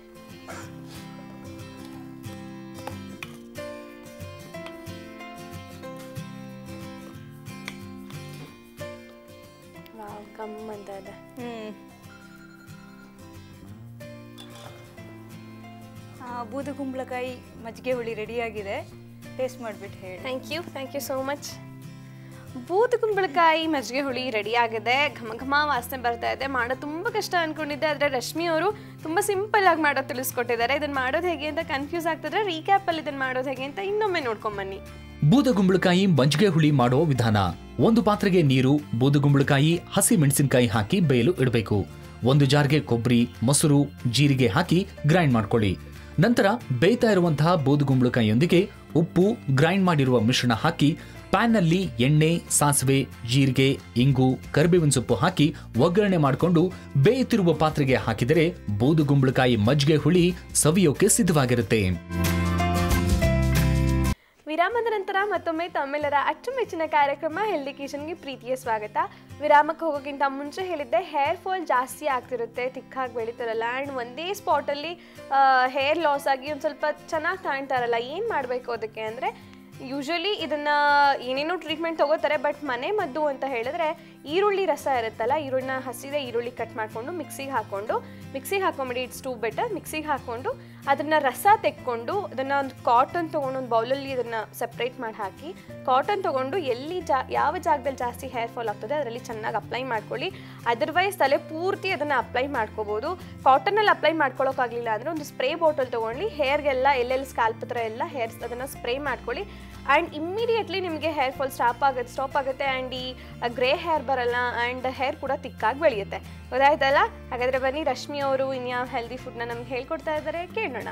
[SPEAKER 1] ವಾವ್ ಕಮ್ ಅಂತ ಇದೆ
[SPEAKER 2] ಹ್ಮ್ ಆ, ಬೂದುಗುಂಬಳಕಾಯಿ ಮಜ್ಜಿಗೆ ಹುಳಿ ರೆಡಿ ಆಗಿದೆ ಟೇಸ್ಟ್ ಮಾಡ್ಬಿಟ್ಟು ಹೇಳಿ
[SPEAKER 1] thank you thank you so much ಬೂದು ಕುಂಬಳಕಾಯಿ ಮಜ್ಜಿಗೆ ಹುಳಿ ರೆಡಿ ಆಗಿದೆ ಘಮ ಘಮ ವಾಸನೆ ಬರ್ತಾ ಇದೆ ಮಾಡೋದು ತುಂಬ ಕಷ್ಟ ಅನ್ಕೊಂಡಿದ್ದೆ ಆದರೆ ರಶ್ಮಿ ಅವರು ತುಂಬ ಸಿಂಪಲ್ ಆಗಿ ಮಾಡೋದು ತಿಳಿಸ್ಕೊಟ್ಟಿದ್ದಾರೆ ಇದನ್ನು ಮಾಡೋದು ಹೇಗೆ ಅಂತ ಕನ್ಫ್ಯೂಸ್ ಆಗ್ತಿದ್ರೆ ರೀಕ್ಯಾಪಲ್ಲಿ ಇದನ್ನು ಮಾಡೋದು ಹೇಗೆ ಅಂತ ಇನ್ನೊಮ್ಮೆ ನೋಡ್ಕೊಂಬನ್ನಿ
[SPEAKER 3] ಬೂದಗುಂಬಳಕಾಯಿ ಮಜ್ಜಿಗೆ ಹುಳಿ ಮಾಡೋ ವಿಧಾನ ಒಂದು ಪಾತ್ರೆಗೆ ನೀರು ಬೂದಗುಂಬಳಕಾಯಿ ಹಸಿ ಮೆಣಸಿನಕಾಯಿ ಹಾಕಿ ಬೇಯಲು ಇಡಬೇಕು ಒಂದು ಜಾರ್ಗೆ ಕೊಬ್ಬರಿ ಮೊಸರು ಜೀರಿಗೆ ಹಾಕಿ ಗ್ರೈಂಡ್ ಮಾಡ್ಕೊಳ್ಳಿ ನಂತರ ಬೇಯ್ತಾ ಇರುವಂತಹ ಬೂದುಗುಂಬಳಕಾಯಿಯೊಂದಿಗೆ ಉಪ್ಪು ಗ್ರೈಂಡ್ ಮಾಡಿರುವ ಮಿಶ್ರಣ ಹಾಕಿ ಪ್ಯಾನ್ನಲ್ಲಿ ಎಣ್ಣೆ ಸಾಸಿವೆ ಜೀರಿಗೆ ಇಂಗು ಕರಿಬೇವಿನ ಸೊಪ್ಪು ಹಾಕಿ ಒಗ್ಗರಣೆ ಮಾಡಿಕೊಂಡು ಬೇಯುತ್ತಿರುವ ಪಾತ್ರೆಗೆ ಹಾಕಿದರೆ ಬೂದುಗುಂಬಳಕಾಯಿ ಮಜ್ಜಿಗೆ ಹುಳಿ ಸವಿಯೋಕೆ ಸಿದ್ಧವಾಗಿರುತ್ತೆ
[SPEAKER 1] ವಿರಾಮದ ನಂತರ ಮತ್ತೊಮ್ಮೆ ತಮ್ಮೆಲ್ಲರ ಅಚ್ಚುಮೆಚ್ಚಿನ ಕಾರ್ಯಕ್ರಮ ಹೆಲ್ದಿ ಕಿಚನ್ಗೆ ಪ್ರೀತಿಯ ಸ್ವಾಗತ ವಿರಾಮಕ್ಕೆ ಹೋಗೋಕ್ಕಿಂತ ಮುಂಚೆ ಹೇಳಿದ್ದೆ ಹೇರ್ ಫಾಲ್ ಜಾಸ್ತಿ ಆಗ್ತಿರುತ್ತೆ ತಿಕ್ಕಾಗಿ ಬೆಳೀತಾರಲ್ಲ ಆ್ಯಂಡ್ ಒಂದೇ ಸ್ಪಾಟಲ್ಲಿ ಹೇರ್ ಲಾಸ್ ಆಗಿ ಒಂದು ಸ್ವಲ್ಪ ಚೆನ್ನಾಗಿ ಕಾಣ್ತಾರಲ್ಲ ಏನು ಮಾಡಬೇಕು ಅದಕ್ಕೆ ಅಂದರೆ ಯೂಶಲಿ ಇದನ್ನು ಏನೇನೋ ಟ್ರೀಟ್ಮೆಂಟ್ ತಗೋತಾರೆ ಬಟ್ ಮನೆ ಮದ್ದು ಅಂತ ಹೇಳಿದ್ರೆ ಈರುಳ್ಳಿ ರಸ ಇರುತ್ತಲ್ಲ ಈರುಳ್ಳಿನ ಹಸಿದೆ ಈರುಳ್ಳಿ ಕಟ್ ಮಾಡಿಕೊಂಡು ಮಿಕ್ಸಿಗೆ ಹಾಕ್ಕೊಂಡು ಮಿಕ್ಸಿಗೆ ಹಾಕೊಂಬಿಡಿ ಇಟ್ಸ್ ಟೂ ಬೆಟರ್ ಮಿಕ್ಸಿಗೆ ಹಾಕ್ಕೊಂಡು ಅದನ್ನು ರಸ ತೆಕ್ಕೊಂಡು ಅದನ್ನು ಒಂದು ಕಾಟನ್ ತೊಗೊಂಡು ಒಂದು ಬೌಲಲ್ಲಿ ಅದನ್ನು ಸಪ್ರೇಟ್ ಮಾಡಿ ಹಾಕಿ ಕಾಟನ್ ತೊಗೊಂಡು ಎಲ್ಲಿ ಜಾ ಯಾವ ಜಾಗದಲ್ಲಿ ಜಾಸ್ತಿ ಹೇರ್ ಫಾಲ್ ಆಗ್ತದೆ ಅದರಲ್ಲಿ ಚೆನ್ನಾಗಿ ಅಪ್ಲೈ ಮಾಡ್ಕೊಳ್ಳಿ ಅದರ್ವೈಸ್ ತಲೆ ಪೂರ್ತಿ ಅದನ್ನು ಅಪ್ಲೈ ಮಾಡ್ಕೋಬೋದು ಕಾಟನಲ್ಲಿ ಅಪ್ಲೈ ಮಾಡ್ಕೊಳ್ಳೋಕ್ಕಾಗಲಿಲ್ಲ ಅಂದರೆ ಒಂದು ಸ್ಪ್ರೇ ಬಾಟಲ್ ತೊಗೊಂಡು ಹೇರ್ಗೆಲ್ಲ ಎಲ್ಲೆಲ್ಲಿ ಸ್ಕ್ಯಾಲ್ಪ್ ಹತ್ರ ಎಲ್ಲ ಹೇರ್ಸ್ ಅದನ್ನು ಸ್ಪ್ರೇ ಮಾಡ್ಕೊಳ್ಳಿ ಆ್ಯಂಡ್ ಇಮ್ಮಿಡಿಯೇಟ್ಲಿ ನಿಮಗೆ ಹೇರ್ ಫಾಲ್ ಸ್ಟಾಪ್ ಆಗುತ್ತೆ ಸ್ಟಾಪ್ ಆಗುತ್ತೆ ಆ್ಯಂಡ್ ಈ ಗ್ರೇ ಹೇರ್ ಬರಲ್ಲ ಆ್ಯಂಡ್ ಹೇರ್ ಕೂಡ ತಿಕ್ಕಾಗಿ ಬೆಳೆಯುತ್ತೆ ಗೊತ್ತಾಯ್ತಲ್ಲ ಹಾಗಾದರೆ ಬನ್ನಿ ರಶ್ಮಿ ಅವರು ಇನ್ಯಾವ ಹೆಲ್ದಿ ಫುಡ್ನ ನಮ್ಗೆ ಹೇಳ್ಕೊಡ್ತಾ ಇದ್ದಾರೆ ಕೇಳೋಣ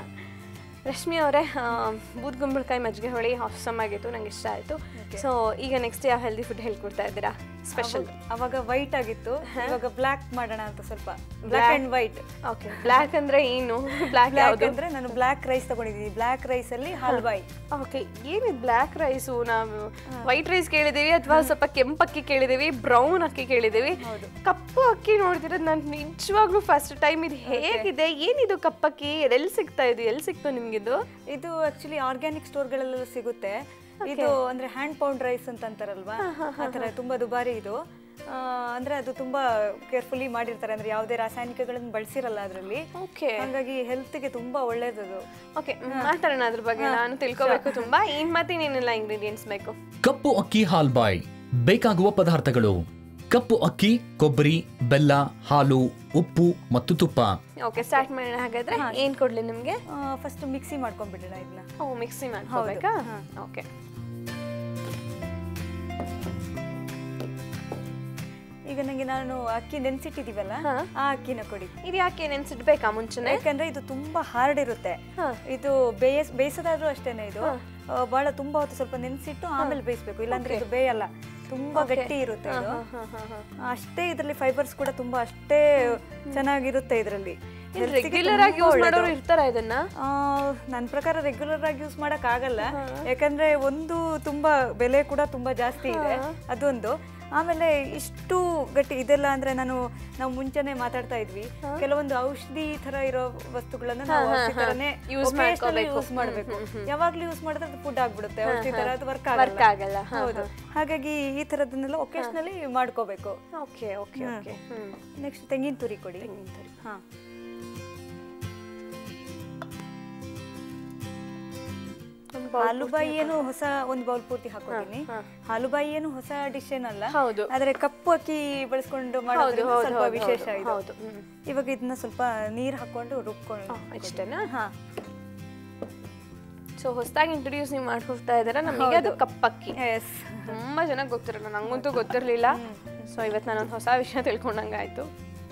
[SPEAKER 1] ರಶ್ಮಿ ಅವರೇ ಬೂದ್ಗುಂಬಳಕಾಯಿ ಮಜ್ಜಿಗೆ ಹೊಳಿ ಆಸಮ್ ಆಗಿತ್ತು ನಂಗೆ ಇಷ್ಟ ಆಯಿತು ಸೊ ಈಗ ನೆಕ್ಸ್ಟ್ ಯಾವ ಹೆಲ್ದಿ ಫುಡ್ ಹೇಳ್ಕೊಡ್ತಾ ಇದ್ದೀರಾ ಸ್ಪೆಷಲ್
[SPEAKER 2] ಅವಾಗ ವೈಟ್ ಆಗಿತ್ತು ಇವಾಗ ಬ್ಲ್ಯಾಕ್ ಮಾಡೋಣ ಅಂತ ಸ್ವಲ್ಪ black and white
[SPEAKER 1] okay black ಅಂದರೆ ಏನು ಬ್ಲ್ಯಾಕ್
[SPEAKER 2] ಬ್ಲ್ಯಾಕ್
[SPEAKER 1] ಯಾವುದು
[SPEAKER 2] ಅಂದ್ರೆ ನಾನು ಬ್ಲ್ಯಾಕ್ ರೈಸ್ ತಗೊಂಡಿದ್ದೀನಿ ಬ್ಲ್ಯಾಕ್ ರೈಸ್ ಅಲ್ಲಿ ಹಲ್ವಾಯಿ
[SPEAKER 1] ಓಕೆ ಏನಿದು ಬ್ಲ್ಯಾಕ್ ರೈಸು ನಾವು ವೈಟ್ ರೈಸ್ ಕೇಳಿದೀವಿ ಅಥವಾ ಸ್ವಲ್ಪ ಕೆಂಪು ಅಕ್ಕಿ ಕೇಳಿದೀವಿ ಬ್ರೌನ್ ಅಕ್ಕಿ ಕೇಳಿದೀವಿ ಕಪ್ಪು ಅಕ್ಕಿ ನೋಡ್ತಿರೋದು ನಾನು ನಿಜವಾಗ್ಲೂ ಫಸ್ಟ್ ಟೈಮ್ ಇದು ಹೇಗಿದೆ ಏನಿದು ಕಪ್ಪಕ್ಕಿ ಎಲ್ಲಿ ಸಿಗ್ತಾ ಇದು ಎಲ್ಲಿ ಸಿಕ್ತು ನಿಮ್ಗಿದು
[SPEAKER 2] ಇದು ಆಕ್ಚುಲಿ ಆರ್ಗ್ಯಾನಿಕ್ ಸ್ಟೋರ್ಗಳೆಲ್ಲ ಸಿಗುತ್ತೆ ಇದು ಅಂದ್ರೆ ಹ್ಯಾಂಡ್ ಪೌಂಡ್ ರೈಸ್ ಅಂತ ಅಂತಾರಲ್ವಾ ಆ ಥರ ತುಂಬಾ ದುಬಾರಿ ಇದು ಆ, ಅಂದ್ರೆ ಅದು ತುಂಬಾ ಕೇರ್ಫುಲಿ ಮಾಡಿರ್ತಾರೆ ಅಂದ್ರೆ ಯಾವುದೇ ರಾಸಾಯನಿಕಗಳನ್ನು ಬಳಸಿರಲ್ಲ ಅದರಲ್ಲಿ
[SPEAKER 1] ಓಕೆ
[SPEAKER 2] ಹಾಗಾಗಿ ಹೆಲ್ತ್ಗೆ ತುಂಬಾ ಒಳ್ಳೇದದು
[SPEAKER 1] ಓಕೆ ಮಾತಾಡೋಣ ಅದ್ರ ಬಗ್ಗೆ ನಾನು ತಿಳ್ಕೊಬೇಕು ತುಂಬಾ ಏನ್ ಮತ್ತೇನೇನೆಲ್ಲ ಇಂಗ್ರೀಡಿಯೆಂಟ್ಸ್ ಬೇಕು
[SPEAKER 3] ಕಪ್ಪು ಅಕ್ಕಿ ಹಾಲ್ಬಾಯ್ ಬೇಕಾಗುವ ಪದಾರ್ಥಗಳು ಕಪ್ಪು ಅಕ್ಕಿ ಕೊಬ್ಬರಿ ಬೆಲ್ಲ ಹಾಲು ಉಪ್ಪು ಮತ್ತು ತುಪ್ಪ
[SPEAKER 1] ಓಕೆ ಸ್ಟಾರ್ಟ್ ಮಾಡೋಣ ಹಾಗಾದ್ರೆ ಏನ್ ಕೊಡ್ಲಿ ನಿಮ್ಗೆ
[SPEAKER 2] ಫಸ್ಟ್ ಮಿಕ್ಸಿ ಮಾಡ್ಕೊಂಡ್ಬಿಡೋಣ ಇದನ್ನ
[SPEAKER 1] ಓ ಮಿಕ್ಸಿ ಮಾಡ್ಕೋಬೇಕಾ ಓಕೆ
[SPEAKER 2] ಈಗ ನಂಗೆ ನಾನು ಅಕ್ಕಿ ನೆನ್ಸಿಟ್ಟಿದೀವಲ್ಲ ಆ ಅಕ್ಕಿನ ಕೊಡಿ
[SPEAKER 1] ಇದು ಯಾಕೆ ನೆನ್ಸಿಡ್ಬೇಕಾ ಮುಂಚೆನೆ
[SPEAKER 2] ಯಾಕಂದ್ರೆ ಇದು ತುಂಬಾ ಹಾರ್ಡ್ ಇರುತ್ತೆ ಇದು ಬೇಯಸ್ ಬೇಯಿಸೋದಾದ್ರೂ ಅಷ್ಟೇನೆ ಇದು ಆ, ಬಹಳ ತುಂಬಾ ಹೊತ್ತು ಸ್ವಲ್ಪ ನೆನ್ಸಿಟ್ಟು ಆಮೇಲೆ ಬೇಯಿಸ್ಬೇಕು ಇಲ್ಲಾಂದ್ರೆ ಇದು ಬೇಯಲ್ಲ ತುಂಬಾ ಗಟ್ಟಿ ಇರುತ್ತೆ ಇದು
[SPEAKER 1] ಹಾ ಹಾ ಹಾ
[SPEAKER 2] ಅಷ್ಟೇ ಇದರಲ್ಲಿ ಫೈಬರ್ಸ್ ಕೂಡ ತುಂಬಾ ಅಷ್ಟೇ ಚೆನ್ನಾಗಿರುತ್ತೆ ಇದರಲ್ಲಿ
[SPEAKER 1] ರೆಗ್ಯುಲರ್ ಆಗಿ ಯೂಸ್ ಮಾಡೋರು ಇರ್ತಾರ ಇದನ್ನ
[SPEAKER 2] ನನ್ನ ಪ್ರಕಾರ ರೆಗ್ಯುಲರ್ ಆಗಿ ಯೂಸ್ ಮಾಡಕ್ ಆಗಲ್ಲ ಯಾಕಂದ್ರೆ ಒಂದು ತುಂಬಾ ಬೆಲೆ ಕೂಡ ತುಂಬಾ ಜಾಸ್ತಿ ಇದೆ ಅದೊಂದು ಆಮೇಲೆ ಇಷ್ಟು ಗಟ್ಟಿ ಇದೆಲ್ಲ ಅಂದ್ರೆ ನಾನು ನಾವು ಮುಂಚೆನೆ ಮಾತಾಡ್ತಾ ಇದ್ವಿ ಕೆಲವೊಂದು ಔಷಧಿ ತರ ಇರೋ ವಸ್ತುಗಳನ್ನ ನಾವು ಔಷಧಿ ತರನೇ
[SPEAKER 1] use ಮಾಡ್ಕೋಬೇಕು.
[SPEAKER 2] ಯೂಸ್ ಮಾಡಬೇಕು ಯಾವಾಗ್ಲೂ ಯೂಸ್ ಮಾಡಿದ್ರೆ ಅದು ಫುಡ್ ಆಗ್ಬಿಡುತ್ತೆ ಔಷಧಿ ತರ ಅದು ವರ್ಕ್
[SPEAKER 1] ವರ್ಕ್ ಆಗಲ್ಲ ಹಾ,
[SPEAKER 2] ಹೌದು ಹಾಗಾಗಿ ಈ ತರದನ್ನೆಲ್ಲ ಒಕೇಶನಲಿ ಮಾಡ್ಕೋಬೇಕು
[SPEAKER 1] ಓಕೆ ಓಕೆ ಓಕೆ ಹ್ಮ್
[SPEAKER 2] ನೆಕ್ಸ್ಟ್ ತೆಂಗಿನ ತುರಿ ಕೊಡಿ
[SPEAKER 1] ತೆಂಗಿನ ತುರಿ.
[SPEAKER 2] ಹಾ
[SPEAKER 1] ಒಂದ್ bowl
[SPEAKER 2] ಹಾಲುಬಾಯಿ ಏನು ಹೊಸ ಒಂದು ಬೌಲ್ ಪೂರ್ತಿ ಹಾಕೋತೀನಿ ಹಾಲುಬಾಯಿ ಏನು ಹೊಸ ಡಿಶ್ ಏನಲ್ಲ
[SPEAKER 1] ಹೌದು.
[SPEAKER 2] ಆದ್ರೆ ಕಪ್ಪು ಅಕ್ಕಿ ಬಳಸ್ಕೊಂಡು ಮಾಡೋದ್ರಿಂದ
[SPEAKER 1] ಹೌದು,
[SPEAKER 2] ಸ್ವಲ್ಪ
[SPEAKER 1] ಹೌದು,
[SPEAKER 2] ವಿಶೇಷ
[SPEAKER 1] ಹೌದು,
[SPEAKER 2] ಇದು
[SPEAKER 1] ಹೌದು, ಹ್ಮ್.
[SPEAKER 2] ಇವಾಗ ಇದನ್ನ ಸ್ವಲ್ಪ ನೀರ್ ಹಾಕೊಂಡು ರುಬ್ಕೊಂಡು
[SPEAKER 1] ಇಷ್ಟೇನಾ
[SPEAKER 2] ಹಾ
[SPEAKER 1] ಸೊ ಹೊಸದಾಗಿ ಇಂಟ್ರೊಡ್ಯೂಸ್ ನೀವು ಮಾಡ್ಕೊಳ್ತಾ ಇದ್ದೀರಾ ನಮಗೆ ಅದು ಕಪ್ಪಕ್ಕಿ
[SPEAKER 2] ಎಸ್
[SPEAKER 1] ತುಂಬಾ ಜನ ಗೊತ್ತಿರಲ್ಲ ನಂಗಂತೂ ಗೊತ್ತಿರಲಿಲ್ಲ ಸೊ ಇವತ್ತು ನಾನೊಂದು ಹೊಸ ವಿಷಯ ತಿಳ್ಕೊಂಡಂಗಾಯ್ತು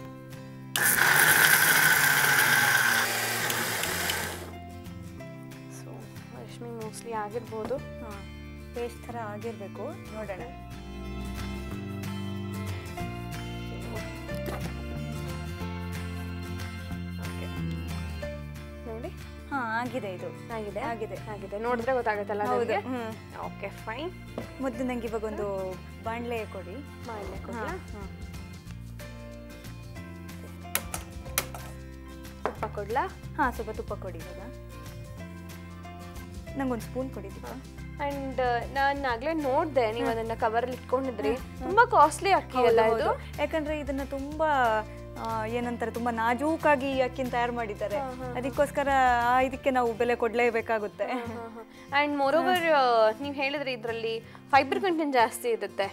[SPEAKER 1] ಸೊ ರಶ್ಮಿ ಮೋಸ್ಟ್ಲಿ ಆಗಿರ್ಬೋದು
[SPEAKER 2] ಹಾ ಪೇಸ್ಟ್ ತರ ಆಗಿರ್ಬೇಕು ನೋಡೋಣ
[SPEAKER 1] ನೋಡಿ
[SPEAKER 2] ಹಾ ಆಗಿದೆ ಇದು
[SPEAKER 1] ಆಗಿದೆ
[SPEAKER 2] ಆಗಿದೆ
[SPEAKER 1] ಆಗಿದೆ ನೋಡಿದ್ರೆ ಗೊತ್ತಾಗುತ್ತಲ್ಲ
[SPEAKER 2] ಹೌದು
[SPEAKER 1] ನಿಮಗೆ
[SPEAKER 2] ಹ್ಮ್
[SPEAKER 1] ಓಕೆ ಫೈನ್
[SPEAKER 2] ಮೊದಲು ನಂಗೆ ಇವಾಗ ಒಂದು ಬಾಣ್ಲೆ ಕೊಡಿ
[SPEAKER 1] ಮಾಡಲೇ
[SPEAKER 2] ಹಾ
[SPEAKER 1] ಕೊಡ್ಲಾ
[SPEAKER 2] ಹಾ
[SPEAKER 1] ತುಪ್ಪ ಕೊಡ್ಲಾ
[SPEAKER 2] ಹಾ ಸ್ವಲ್ಪ ತುಪ್ಪ ಕೊಡಿ ಇವಾಗ ನಂಗೊಂದು ಸ್ಪೂನ್ ಕೊಡಿ ದೀಪ
[SPEAKER 1] ಅಂಡ್ ನಾನು ಆಗ್ಲೇ ನೋಡ್ದೆ ನೀವು ಅದನ್ನ ಕವರಲ್ಲಿ ಇಟ್ಕೊಂಡಿದ್ರಿ ತುಂಬಾ ಕಾಸ್ಟ್ಲಿ ಅಕ್ಕಿ ಅಲ್ಲ ಇದು
[SPEAKER 2] ಹೌದು. ಯಾಕಂದ್ರೆ ಇದನ್ನ ತುಂಬಾ ಆ, ಏನಂತಾರೆ ತುಂಬಾ ನಾಜೂಕಾಗಿ ಈ ಅಕ್ಕಿನ ತಯಾರು ಮಾಡಿದ್ದಾರೆ ಅದಕ್ಕೋಸ್ಕರ ಆ ಇದಕ್ಕೆ ನಾವು ಬೆಲೆ ಕೊಡ್ಲೇಬೇಕಾಗುತ್ತೆ
[SPEAKER 1] ಅಂಡ್ ಮೋರೋವರ್ ನೀವು ಹೇಳಿದ್ರಿ ಇದರಲ್ಲಿ ಫೈಬರ್ ಕಂಟೆಂಟ್ ಜಾಸ್ತಿ ಇರುತ್ತೆ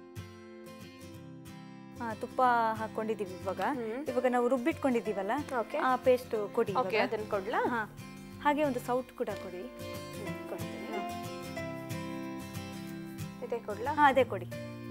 [SPEAKER 2] ಆ, ತುಪ್ಪ ಹಾಕೊಂಡಿದೀವಿ ಇವಾಗ ಇವಾಗ ನಾವು ರುಬ್ಬಿಟ್ಕೊಂಡಿದೀವಲ್ಲ
[SPEAKER 1] Okay.
[SPEAKER 2] ಆ ಪೇಸ್ಟ್ ಕೊಡಿ ಇವಾಗ.
[SPEAKER 1] ಓಕೆ ಅದನ್ನ ಕೊಡ್ಲಾ
[SPEAKER 2] ಹಾ ಹಾಗೆ ಒಂದು ಸೌಟ್ ಕೂಡ ಕೊಡಿ
[SPEAKER 1] ಹ್ಮ್, ಕೊಡ್ತೀನಿ ಇದೇ ಕೊಡ್ಲಾ
[SPEAKER 2] ಹಾ ಅದೇ ಕೊಡಿ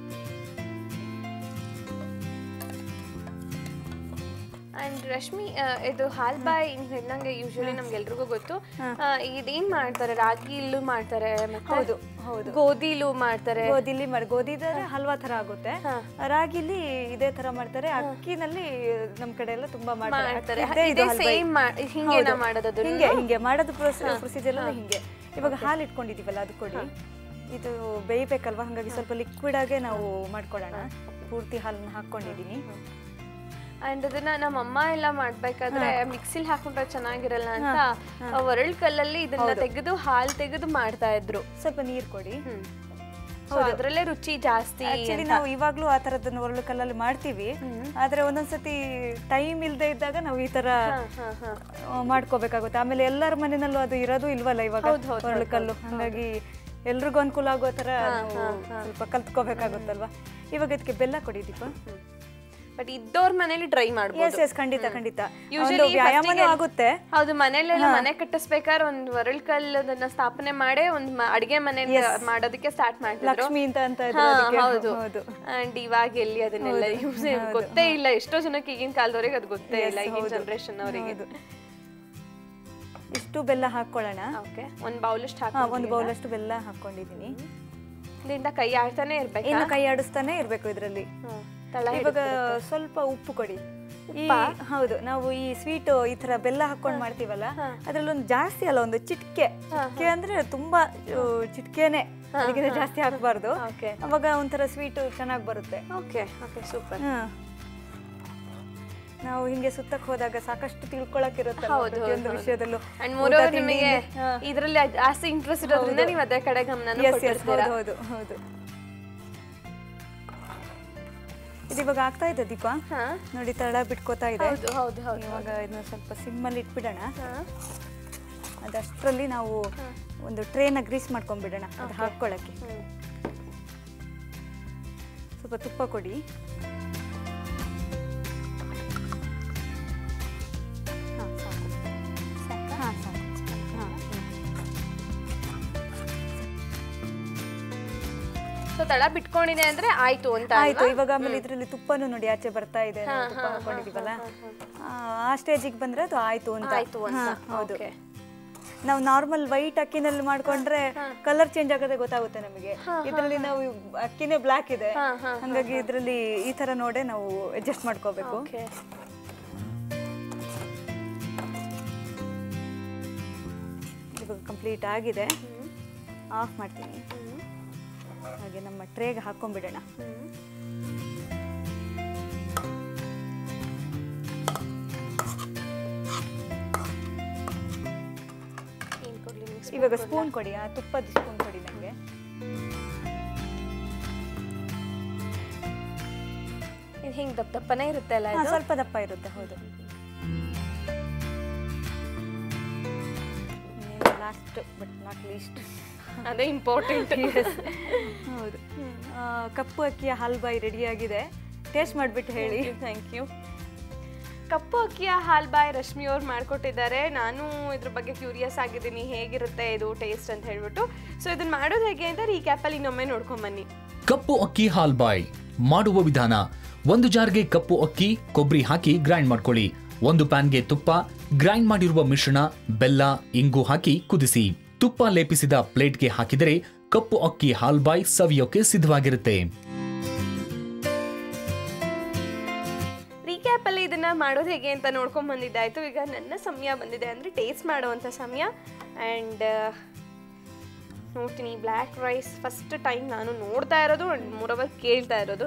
[SPEAKER 1] ಅಂಡ್ ರಶ್ಮಿ ಆ, ಇದು ಹಾಲ್ಬಾಯ್ ನೀವು ಹೇಳ್ದಂಗೆ ಯೂಶಲಿ ನಮ್ಗೆಲ್ರಿಗೂ ಗೊತ್ತು ಆ, ಇದೇನ್ ಮಾಡ್ತಾರೆ ರಾಗಿಲೂ ಮಾಡ್ತಾರೆ ಮತ್ತೆ
[SPEAKER 2] ಹೌದು ಹೌದು
[SPEAKER 1] ಗೋಧಿಲೂ ಮಾಡ್ತಾರೆ
[SPEAKER 2] ಗೋಧಿಲಿ ಮಾಡಿ ಗೋಧಿದ್ರೆ ಹಲ್ವಾ ತರ ಆಗುತ್ತೆ ರಾಗಿಲಿ ಇದೇ ತರ ಮಾಡ್ತಾರೆ ಅಕ್ಕಿನಲ್ಲಿ ನಮ್ ಕಡೆ ಎಲ್ಲ ತುಂಬಾ ಮಾಡ್ತಾರೆ
[SPEAKER 1] ಮಾಡ್ತಾರೆ
[SPEAKER 2] ಅಕ್ಕಿದ್ದೇ ಇದು
[SPEAKER 1] ಇದೇ
[SPEAKER 2] ಹಲ್ವಾ.
[SPEAKER 1] ಸೇಮ್ ಹಿಂಗೇನ ಮಾಡೋದು ಅದನ್ನ?
[SPEAKER 2] ಹಿಂಗೆ ಹಿಂಗೆ ಮಾಡೋದು ಪ್ರೊಸೀಜರ್ ಎಲ್ಲ ಹಿಂಗೆ ಇವಾಗ ಹಾಲು ಇಟ್ಕೊಂಡಿದೀವಲ್ಲ ಅದು ಕೊಡಿ ಇದು ಬೇಯ್ಬೇಕಲ್ವಾ ಹಾಗಾಗಿ ಸ್ವಲ್ಪ ಲಿಕ್ವಿಡ್ ಆಗೇ ನಾವು ಮಾಡ್ಕೊಳ್ಳೋಣ ಪೂರ್ತಿ ಹಾಲನ್ನ ಹಾಕೊಂಡಿದೀನಿ
[SPEAKER 1] ಅಂಡ್ ಅದನ್ನ ನಮ್ಮ ಅಮ್ಮ ಎಲ್ಲ ಮಾಡ್ಬೇಕಾದ್ರೆ ಮಿಕ್ಸಿಲ್ ಹಾಕೊಂಡ್ರೆ ಚೆನ್ನಾಗಿರಲ್ಲ ಅಂತ ಒರಳ್ ಕಲ್ಲಲ್ಲಿ ಇದನ್ನ ತೆಗೆದು ಹಾಲ್ ತೆಗೆದು ಮಾಡ್ತಾ ಇದ್ರು
[SPEAKER 2] ಸ್ವಲ್ಪ ನೀರ್ ಕೊಡಿ
[SPEAKER 1] ಸೊ ಅದ್ರಲ್ಲೇ ರುಚಿ ಜಾಸ್ತಿ
[SPEAKER 2] ಆಕ್ಚುಲಿ ನಾವು ಇವಾಗ್ಲೂ ಆ ತರದನ್ನ ಒರಳು ಕಲ್ಲಲ್ಲಿ ಮಾಡ್ತೀವಿ ಆದ್ರೆ ಒಂದೊಂದ್ಸತಿ ಟೈಮ್ ಇಲ್ದೇ ಇದ್ದಾಗ ನಾವು ಈ ತರ
[SPEAKER 1] ಹಾ, ಹಾ.
[SPEAKER 2] ಆ, ಮಾಡ್ಕೋಬೇಕಾಗುತ್ತೆ ಆಮೇಲೆ ಎಲ್ಲರ ಮನೆಯಲ್ಲೂ ಅದು ಇರೋದು ಇಲ್ವಲ್ಲ ಇವಾಗ
[SPEAKER 1] ಹೌದ್ ಹೌದ್
[SPEAKER 2] ಒರಳು ಕಲ್ಲು ಹಾಗಾಗಿ ಎಲ್ರಿಗೂ ಅನುಕೂಲ ಆಗೋ ತರ ನಾವು ಸ್ವಲ್ಪ ಕಲ್ತ್ಕೋಬೇಕಾಗುತ್ತಲ್ವಾ ಇವಾಗ ಇದಕ್ಕೆ ಬೆಲ್ಲ ಕೊಡಿ ದೀಪ
[SPEAKER 1] ಬಟ್ ಇದ್ದವ್ರ ಮನೇಲಿ ಟ್ರೈ ಮಾಡ್ಬೋದು
[SPEAKER 2] ಎಸ್ ಎಸ್ ಖಂಡಿತ ಖಂಡಿತ
[SPEAKER 1] Usually
[SPEAKER 2] ಒಂದು ವ್ಯಾಯಾಮನೂ
[SPEAKER 1] first ಗೆ-
[SPEAKER 2] ಆಗುತ್ತೆ
[SPEAKER 1] ಹೌದು ಮನೇಲೆಲ್ಲ ಮನೆ ಕಟ್ಟಿಸ್ಬೇಕಾದ್ರೆ ಒಂದ್ ಒರಳ್ ಕಲ್ಲದನ್ನ ಸ್ಥಾಪನೆ ಮಾಡೇ ಒಂದ್ ಮ- ಅಡಿಗೆ ಮನೆ ಮಾಡೋದಕ್ಕೆ ಸ್ಟಾರ್ಟ್ ಮಾಡ್ತಿದ್ರು
[SPEAKER 2] ಲಕ್ಷ್ಮಿ ಅಂತ ಅಂತ ಇದ್ರು
[SPEAKER 1] ಹಾ,
[SPEAKER 2] ಅದಕ್ಕೆ.
[SPEAKER 1] ಹೌದು
[SPEAKER 2] ಹೌದು
[SPEAKER 1] ಅಂಡ್ ಇವಾಗ ಎಲ್ಲಿ ಅದನ್ನೆಲ್ಲ ಯೂಸ್ ಗೊತ್ತೇ ಇಲ್ಲ ಎಷ್ಟೋ ಜನಕ್ಕೆ ಈಗಿನ ಕಾಲದವ್ರಿಗೆ ಅದು ಗೊತ್ತೇ ಇಲ್ಲ ಈಗಿನ ಜನರೇಷನ್ ಅವರಿಗೆ
[SPEAKER 2] ಹೌದು ಇಷ್ಟು ಬೆಲ್ಲ ಹಾಕೊಳ್ಳೋಣ
[SPEAKER 1] ಓಕೆ ಒಂದ್ ಬೌಲಷ್ಟು
[SPEAKER 2] ಹಾ
[SPEAKER 1] ಹಾಕಿ
[SPEAKER 2] ಒಂದು ಬೌಲಷ್ಟು ಬೆಲ್ಲ ಹಾಕೊಂಡಿದೀನಿ
[SPEAKER 1] ಇದರಿಂದ ಕೈ ಆಡ್ತಾನೆ ಇರ್ಬೇಕು
[SPEAKER 2] ಇನ್ನು ಕೈ ಆಡಿಸ್ತಾನೆ ಇರ್ಬೇಕು ಇದರಲ್ಲಿ
[SPEAKER 1] ತಳ
[SPEAKER 2] ಇವಾಗ ಸ್ವಲ್ಪ ಉಪ್ಪು ಕೊಡಿ ಈ ಹೌದು ನಾವು ಈ ಸ್ವೀಟ್ ಈ ತರ ಬೆಲ್ಲ ಹಾಕೊಂಡು ಮಾಡ್ತೀವಲ್ಲ ಅದ್ರಲ್ಲಿ ಒಂದು ಜಾಸ್ತಿ ಅಲ್ಲ ಒಂದು ಚಿಟ್ಕೆ ಚಿಟ್ಕೆ ಅಂದ್ರೆ ತುಂಬಾ ಆ, ಚಿಟ್ಕೆನೆ ಅದಕ್ಕಿಂತ ಜಾಸ್ತಿ ಹಾಕಬಾರ್ದು
[SPEAKER 1] ಓಕೆ
[SPEAKER 2] ಅವಾಗ ಒಂಥರ ಸ್ವೀಟ್ ಚೆನ್ನಾಗಿ ಬರುತ್ತೆ
[SPEAKER 1] ಓಕೆ ಓಕೆ ಸೂಪರ್
[SPEAKER 2] ಹ್ಮ್. ನಾವು ಹಿಂಗೆ ಸುತ್ತಕ್ ಹೋದಾಗ ಸಾಕಷ್ಟು ತಿಳ್ಕೊಳಕ್ ಇರುತ್ತೆ
[SPEAKER 1] ಹೌದು,
[SPEAKER 2] ಪ್ರತಿಯೊಂದು
[SPEAKER 1] ಹೌದು.
[SPEAKER 2] ವಿಷಯದಲ್ಲೂ
[SPEAKER 1] ಅಂಡ್
[SPEAKER 2] ಊಟ
[SPEAKER 1] ಮೋರ್
[SPEAKER 2] ತಿಂಡಿ
[SPEAKER 1] ನಿಮಗೆ
[SPEAKER 2] ಹಾ.
[SPEAKER 1] ಇದ್ರಲ್ಲಿ ಅದ್- ಜಾಸ್ತಿ ಇಂಟ್ರೆಸ್ಟ್ ಇರೋದ್ರಿಂದ ನೀವು ಅದೇ ಕಡೆ ಗಮನ
[SPEAKER 2] Yes, yes, ಹೌದು ಹೌದು ಹೌದು ಇದು ಇವಾಗ ಆಗ್ತಾ ಇದೆ ದೀಪ
[SPEAKER 1] ಹಾ
[SPEAKER 2] ನೋಡಿ ತಳ ಬಿಟ್ಕೋತಾ ಇದೆ
[SPEAKER 1] ಹೌದು ಹೌದು ಹೌದು
[SPEAKER 2] ಇವಾಗ ಇದನ್ನ ಸ್ವಲ್ಪ ಸಿಮ್ಮಲ್ಲಿ ಇಟ್ಬಿಡೋಣ
[SPEAKER 1] ಹಾ.
[SPEAKER 2] ಅದಷ್ಟರಲ್ಲಿ ನಾವು ಒಂದು ಟ್ರೇನ ಗ್ರೀಸ್ ಮಾಡ್ಕೊಂಡ್ಬಿಡೋಣ ಅದು ಹಾಕ್ಕೊಳ್ಳೋಕ್ಕೆ
[SPEAKER 1] ಹ್ಮ್.
[SPEAKER 2] ಸ್ವಲ್ಪ ತುಪ್ಪ ಕೊಡಿ ಹಾ, ಸಾಕು. ಹಾ, ಸಾಕು. ಹಾ, ಹ್ಮ್.
[SPEAKER 1] ಸೊ ತಳ ಬಿಟ್ಕೊಂಡಿದೆ ಅಂದ್ರೆ ಆಯ್ತು ಅಂತ
[SPEAKER 2] ಆಯ್ತು ಇವಾಗ ಆಮೇಲೆ ಇದ್ರಲ್ಲಿ ತುಪ್ಪನೂ ನೋಡಿ ಆಚೆ ಬರ್ತಾ ಇದೆ ನಾವು ತುಪ್ಪ ಹಾಕೊಂಡಿದೀವಲ್ಲ ಆ, ಆ ಸ್ಟೇಜಿಗೆ ಬಂದ್ರೆ ಅದು ಆಯ್ತು ಅಂತ
[SPEAKER 1] ಆಯ್ತು ಅಂತ
[SPEAKER 2] ಹಾ, ಹೌದು
[SPEAKER 1] ಓಕೆ
[SPEAKER 2] ನಾವು ನಾರ್ಮಲ್ ವೈಟ್ ಅಕ್ಕಿನಲ್ಲಿ ಮಾಡ್ಕೊಂಡ್ರೆ ಕಲರ್ ಚೇಂಜ್ ಆಗೋದೇ ಗೊತ್ತಾಗುತ್ತೆ ನಮಗೆ ಇದರಲ್ಲಿ ನಾವು ಅಕ್ಕಿನೇ ಬ್ಲಾಕ್ ಇದೆ ಹಂಗಾಗಿ ಇದರಲ್ಲಿ ಈ ತರ ನೋಡೇ ನಾವು ಅಡ್ಜಸ್ಟ್ ಮಾಡ್ಕೋಬೇಕು
[SPEAKER 1] ಓಕೆ
[SPEAKER 2] ಇವಾಗ ಕಂಪ್ಲೀಟ್ ಆಗಿದೆ ಆಫ್ ಮಾಡ್ತೀನಿ ಹಾಗೆ ನಮ್ಮ ಟ್ರೇಗೆ ಹಾಕೊಂಡ್ಬಿಡೋಣ
[SPEAKER 1] ಏನ್ ಕೊಡ್ಲಿ mix
[SPEAKER 2] ಇವಾಗ
[SPEAKER 1] ಮಾಡ್ಕೊಡ್ಲಾ?
[SPEAKER 2] ಸ್ಪೂನ್ ಕೊಡಿ ಆ ತುಪ್ಪದ ಸ್ಪೂನ್ ಕೊಡಿ ನನಗೆ
[SPEAKER 1] ಇದು ಹಿಂಗ್ ದಪ್ಪ ದಪ್ಪನೇ ಇರುತ್ತೆ ಅಲ್ಲ ಇದು
[SPEAKER 2] ಸ್ವಲ್ಪ ದಪ್ಪ ಇರುತ್ತೆ ಹೌದು ಲಾಸ್ಟ್ ಬಟ್ ನಾಟ್ ಲೀಸ್ಟ್
[SPEAKER 1] ಅದೇ ಇಂಪಾರ್ಟೆಂಟ್
[SPEAKER 2] ಹೌದು ಆ, ಕಪ್ಪು ಅಕ್ಕಿಯ ಹಲ್ವಾಯಿ ರೆಡಿಯಾಗಿದೆ ಟೇಸ್ಟ್ ಮಾಡಿಬಿಟ್ಟು ಹೇಳಿ
[SPEAKER 1] ಥ್ಯಾಂಕ್ ಯು ಕಪ್ಪು ಅಕ್ಕಿಯ ಹಾಲ್ಬಾಯ್ ರಶ್ಮಿ ಅವ್ರು ಮಾಡಿಕೊಟ್ಟಿದ್ದಾರೆ ನಾನು ಇದ್ರ ಬಗ್ಗೆ ಕ್ಯೂರಿಯಸ್ ಆಗಿದ್ದೀನಿ ಹೇಗಿರುತ್ತೆ ಇದು ಟೇಸ್ಟ್ ಅಂತ ಹೇಳ್ಬಿಟ್ಟು ಸೊ ಇದನ್ನ ಮಾಡೋದು ಹೇಗೆ ಅಂತ ರೀಕ್ಯಾಪಲ್ಲಿ ಇನ್ನೊಮ್ಮೆ ನೋಡ್ಕೊಂಬನ್ನಿ
[SPEAKER 3] ಕಪ್ಪು ಅಕ್ಕಿ ಹಾಲ್ ಬಾಯ್ ಮಾಡುವ ವಿಧಾನ ಒಂದು ಜಾರ್ಗೆ ಕಪ್ಪು ಅಕ್ಕಿ ಕೊಬ್ಬರಿ ಹಾಕಿ ಗ್ರೈಂಡ್ ಮಾಡ್ಕೊಳ್ಳಿ ಒಂದು ಪ್ಯಾನ್ಗೆ ತುಪ್ಪ ಗ್ರೈಂಡ್ ಮಾಡಿರುವ ಮಿಶ್ರಣ ಬೆಲ್ಲ ಇಂಗು ಹಾಕಿ ಕುದಿಸಿ ತುಪ್ಪ ಲೇಪಿಸಿದ ಪ್ಲೇಟ್ಗೆ ಹಾಕಿದರೆ ಕಪ್ಪು ಅಕ್ಕಿ ಹಾಲ್ ಬಾಯ್ ಸವಿಯೋಕೆ ಸಿದ್ಧವಾಗಿರುತ್ತೆ
[SPEAKER 1] ರೀಕ್ಯಾಪಲ್ಲಿ ಇದನ್ನ ಮಾಡೋದು ಹೇಗೆ ಅಂತ ನೋಡ್ಕೊಂಡ್ ಬಂದಿದ್ದಾಯ್ತು ಈಗ ನನ್ನ ಸಮಯ ಬಂದಿದೆ ಅಂದ್ರೆ ಟೇಸ್ಟ್ ಮಾಡುವಂಥ ಸಮಯ ಆ್ಯಂಡ್ ನೋಡ್ತೀನಿ ಬ್ಲ್ಯಾಕ್ ರೈಸ್ ಫಸ್ಟ್ ಟೈಮ್ ನಾನು ನೋಡ್ತಾ ಇರೋದು ಆ್ಯಂಡ್ ಮೂರವರ್ ಕೇಳ್ತಾ ಇರೋದು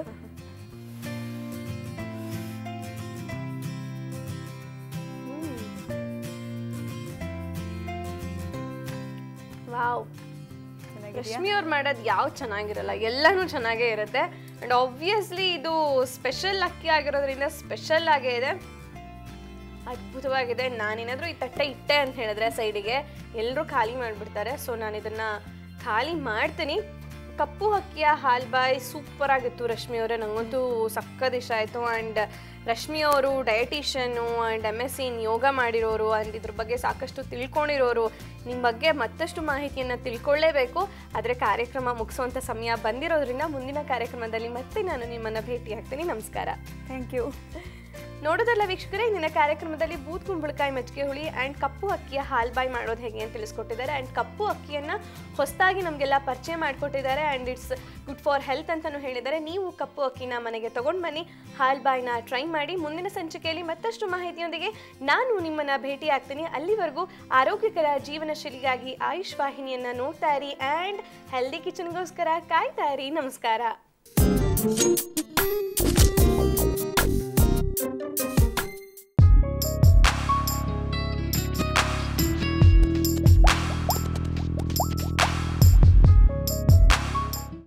[SPEAKER 1] ವಾವ್ ರಶ್ಮಿ ಅವ್ರು ಮಾಡೋದು ಯಾವ್ದು ಚೆನ್ನಾಗಿರಲ್ಲ ಎಲ್ಲನೂ ಚೆನ್ನಾಗೇ ಇರುತ್ತೆ ಅಂಡ್ ಆಬ್ವಿಯಸ್ಲಿ ಇದು ಸ್ಪೆಷಲ್ ಅಕ್ಕಿ ಆಗಿರೋದ್ರಿಂದ ಸ್ಪೆಷಲ್ ಆಗೇ ಇದೆ ಅದ್ಭುತವಾಗಿದೆ ನಾನೇನಾದರೂ ಈ ತಟ್ಟೆ ಇಟ್ಟೆ ಅಂತ ಹೇಳಿದ್ರೆ ಸೈಡಿಗೆ ಎಲ್ಲರೂ ಖಾಲಿ ಮಾಡಿಬಿಡ್ತಾರೆ ಸೊ ನಾನು ಇದನ್ನ ಖಾಲಿ ಮಾಡ್ತೀನಿ ಕಪ್ಪು ಅಕ್ಕಿಯ ಹಾಲ್ಬಾಯ್ ಸೂಪರ್ ಆಗಿತ್ತು ರಶ್ಮಿ ಅವರೇ ನನಗಂತೂ ಸಕ್ಕತ್ ಇಷ್ಟ ಆಯಿತು ಆ್ಯಂಡ್ ರಶ್ಮಿ ಅವರು dietitian and M S in yoga ಮಾಡಿರೋರು ಆ್ಯಂಡ್ ಇದ್ರ ಬಗ್ಗೆ ಸಾಕಷ್ಟು ತಿಳ್ಕೊಂಡಿರೋರು ನಿಮ್ಮ ಬಗ್ಗೆ ಮತ್ತಷ್ಟು ಮಾಹಿತಿಯನ್ನು ತಿಳ್ಕೊಳ್ಳೇಬೇಕು ಆದರೆ ಕಾರ್ಯಕ್ರಮ ಮುಗಿಸುವಂಥ ಸಮಯ ಬಂದಿರೋದ್ರಿಂದ ಮುಂದಿನ ಕಾರ್ಯಕ್ರಮದಲ್ಲಿ ಮತ್ತೆ ನಾನು ನಿಮ್ಮನ್ನು ಭೇಟಿ ಆಗ್ತೀನಿ ನಮಸ್ಕಾರ
[SPEAKER 2] ಥ್ಯಾಂಕ್ ಯು
[SPEAKER 1] ನೋಡೋದಲ್ಲ ವೀಕ್ಷಕರೇ ಇಂದಿನ ಕಾರ್ಯಕ್ರಮದಲ್ಲಿ ಬೂತ್ ಕುಂಬಳಕಾಯಿ ಮಜ್ಜಿಗೆ ಹುಳಿ ಆ್ಯಂಡ್ ಕಪ್ಪು ಅಕ್ಕಿಯ ಹಾಲ್ಬಾಯ್ ಮಾಡೋದು ಹೇಗೆ ಅಂತ ತಿಳಿಸ್ಕೊಟ್ಟಿದ್ದಾರೆ ಆ್ಯಂಡ್ ಕಪ್ಪು ಅಕ್ಕಿಯನ್ನು ಹೊಸದಾಗಿ ನಮಗೆಲ್ಲ ಪರಿಚಯ ಮಾಡಿಕೊಟ್ಟಿದ್ದಾರೆ and it's good for health ಅಂತಲೂ ಹೇಳಿದ್ದಾರೆ ನೀವು ಕಪ್ಪು ಅಕ್ಕಿನ ಮನೆಗೆ ತೊಗೊಂಡು ಬನ್ನಿ ಹಾಲ್ಬಾಯ್ನ ಟ್ರೈ ಮಾಡಿ ಮುಂದಿನ ಸಂಚಿಕೆಯಲ್ಲಿ ಮತ್ತಷ್ಟು ಮಾಹಿತಿಯೊಂದಿಗೆ ನಾನು ನಿಮ್ಮನ್ನು ಭೇಟಿ ಆಗ್ತೀನಿ ಅಲ್ಲಿವರೆಗೂ ಆರೋಗ್ಯಕರ ಜೀವನ ಶೈಲಿಗಾಗಿ ಆಯುಷ್ ವಾಹಿನಿಯನ್ನು ನೋಡ್ತಾ ಇರಿ ಆ್ಯಂಡ್ ಹೆಲ್ದಿ ಕಿಚನ್ಗೋಸ್ಕರ ಕಾಯ್ತಾ ಇರಿ ನಮಸ್ಕಾರ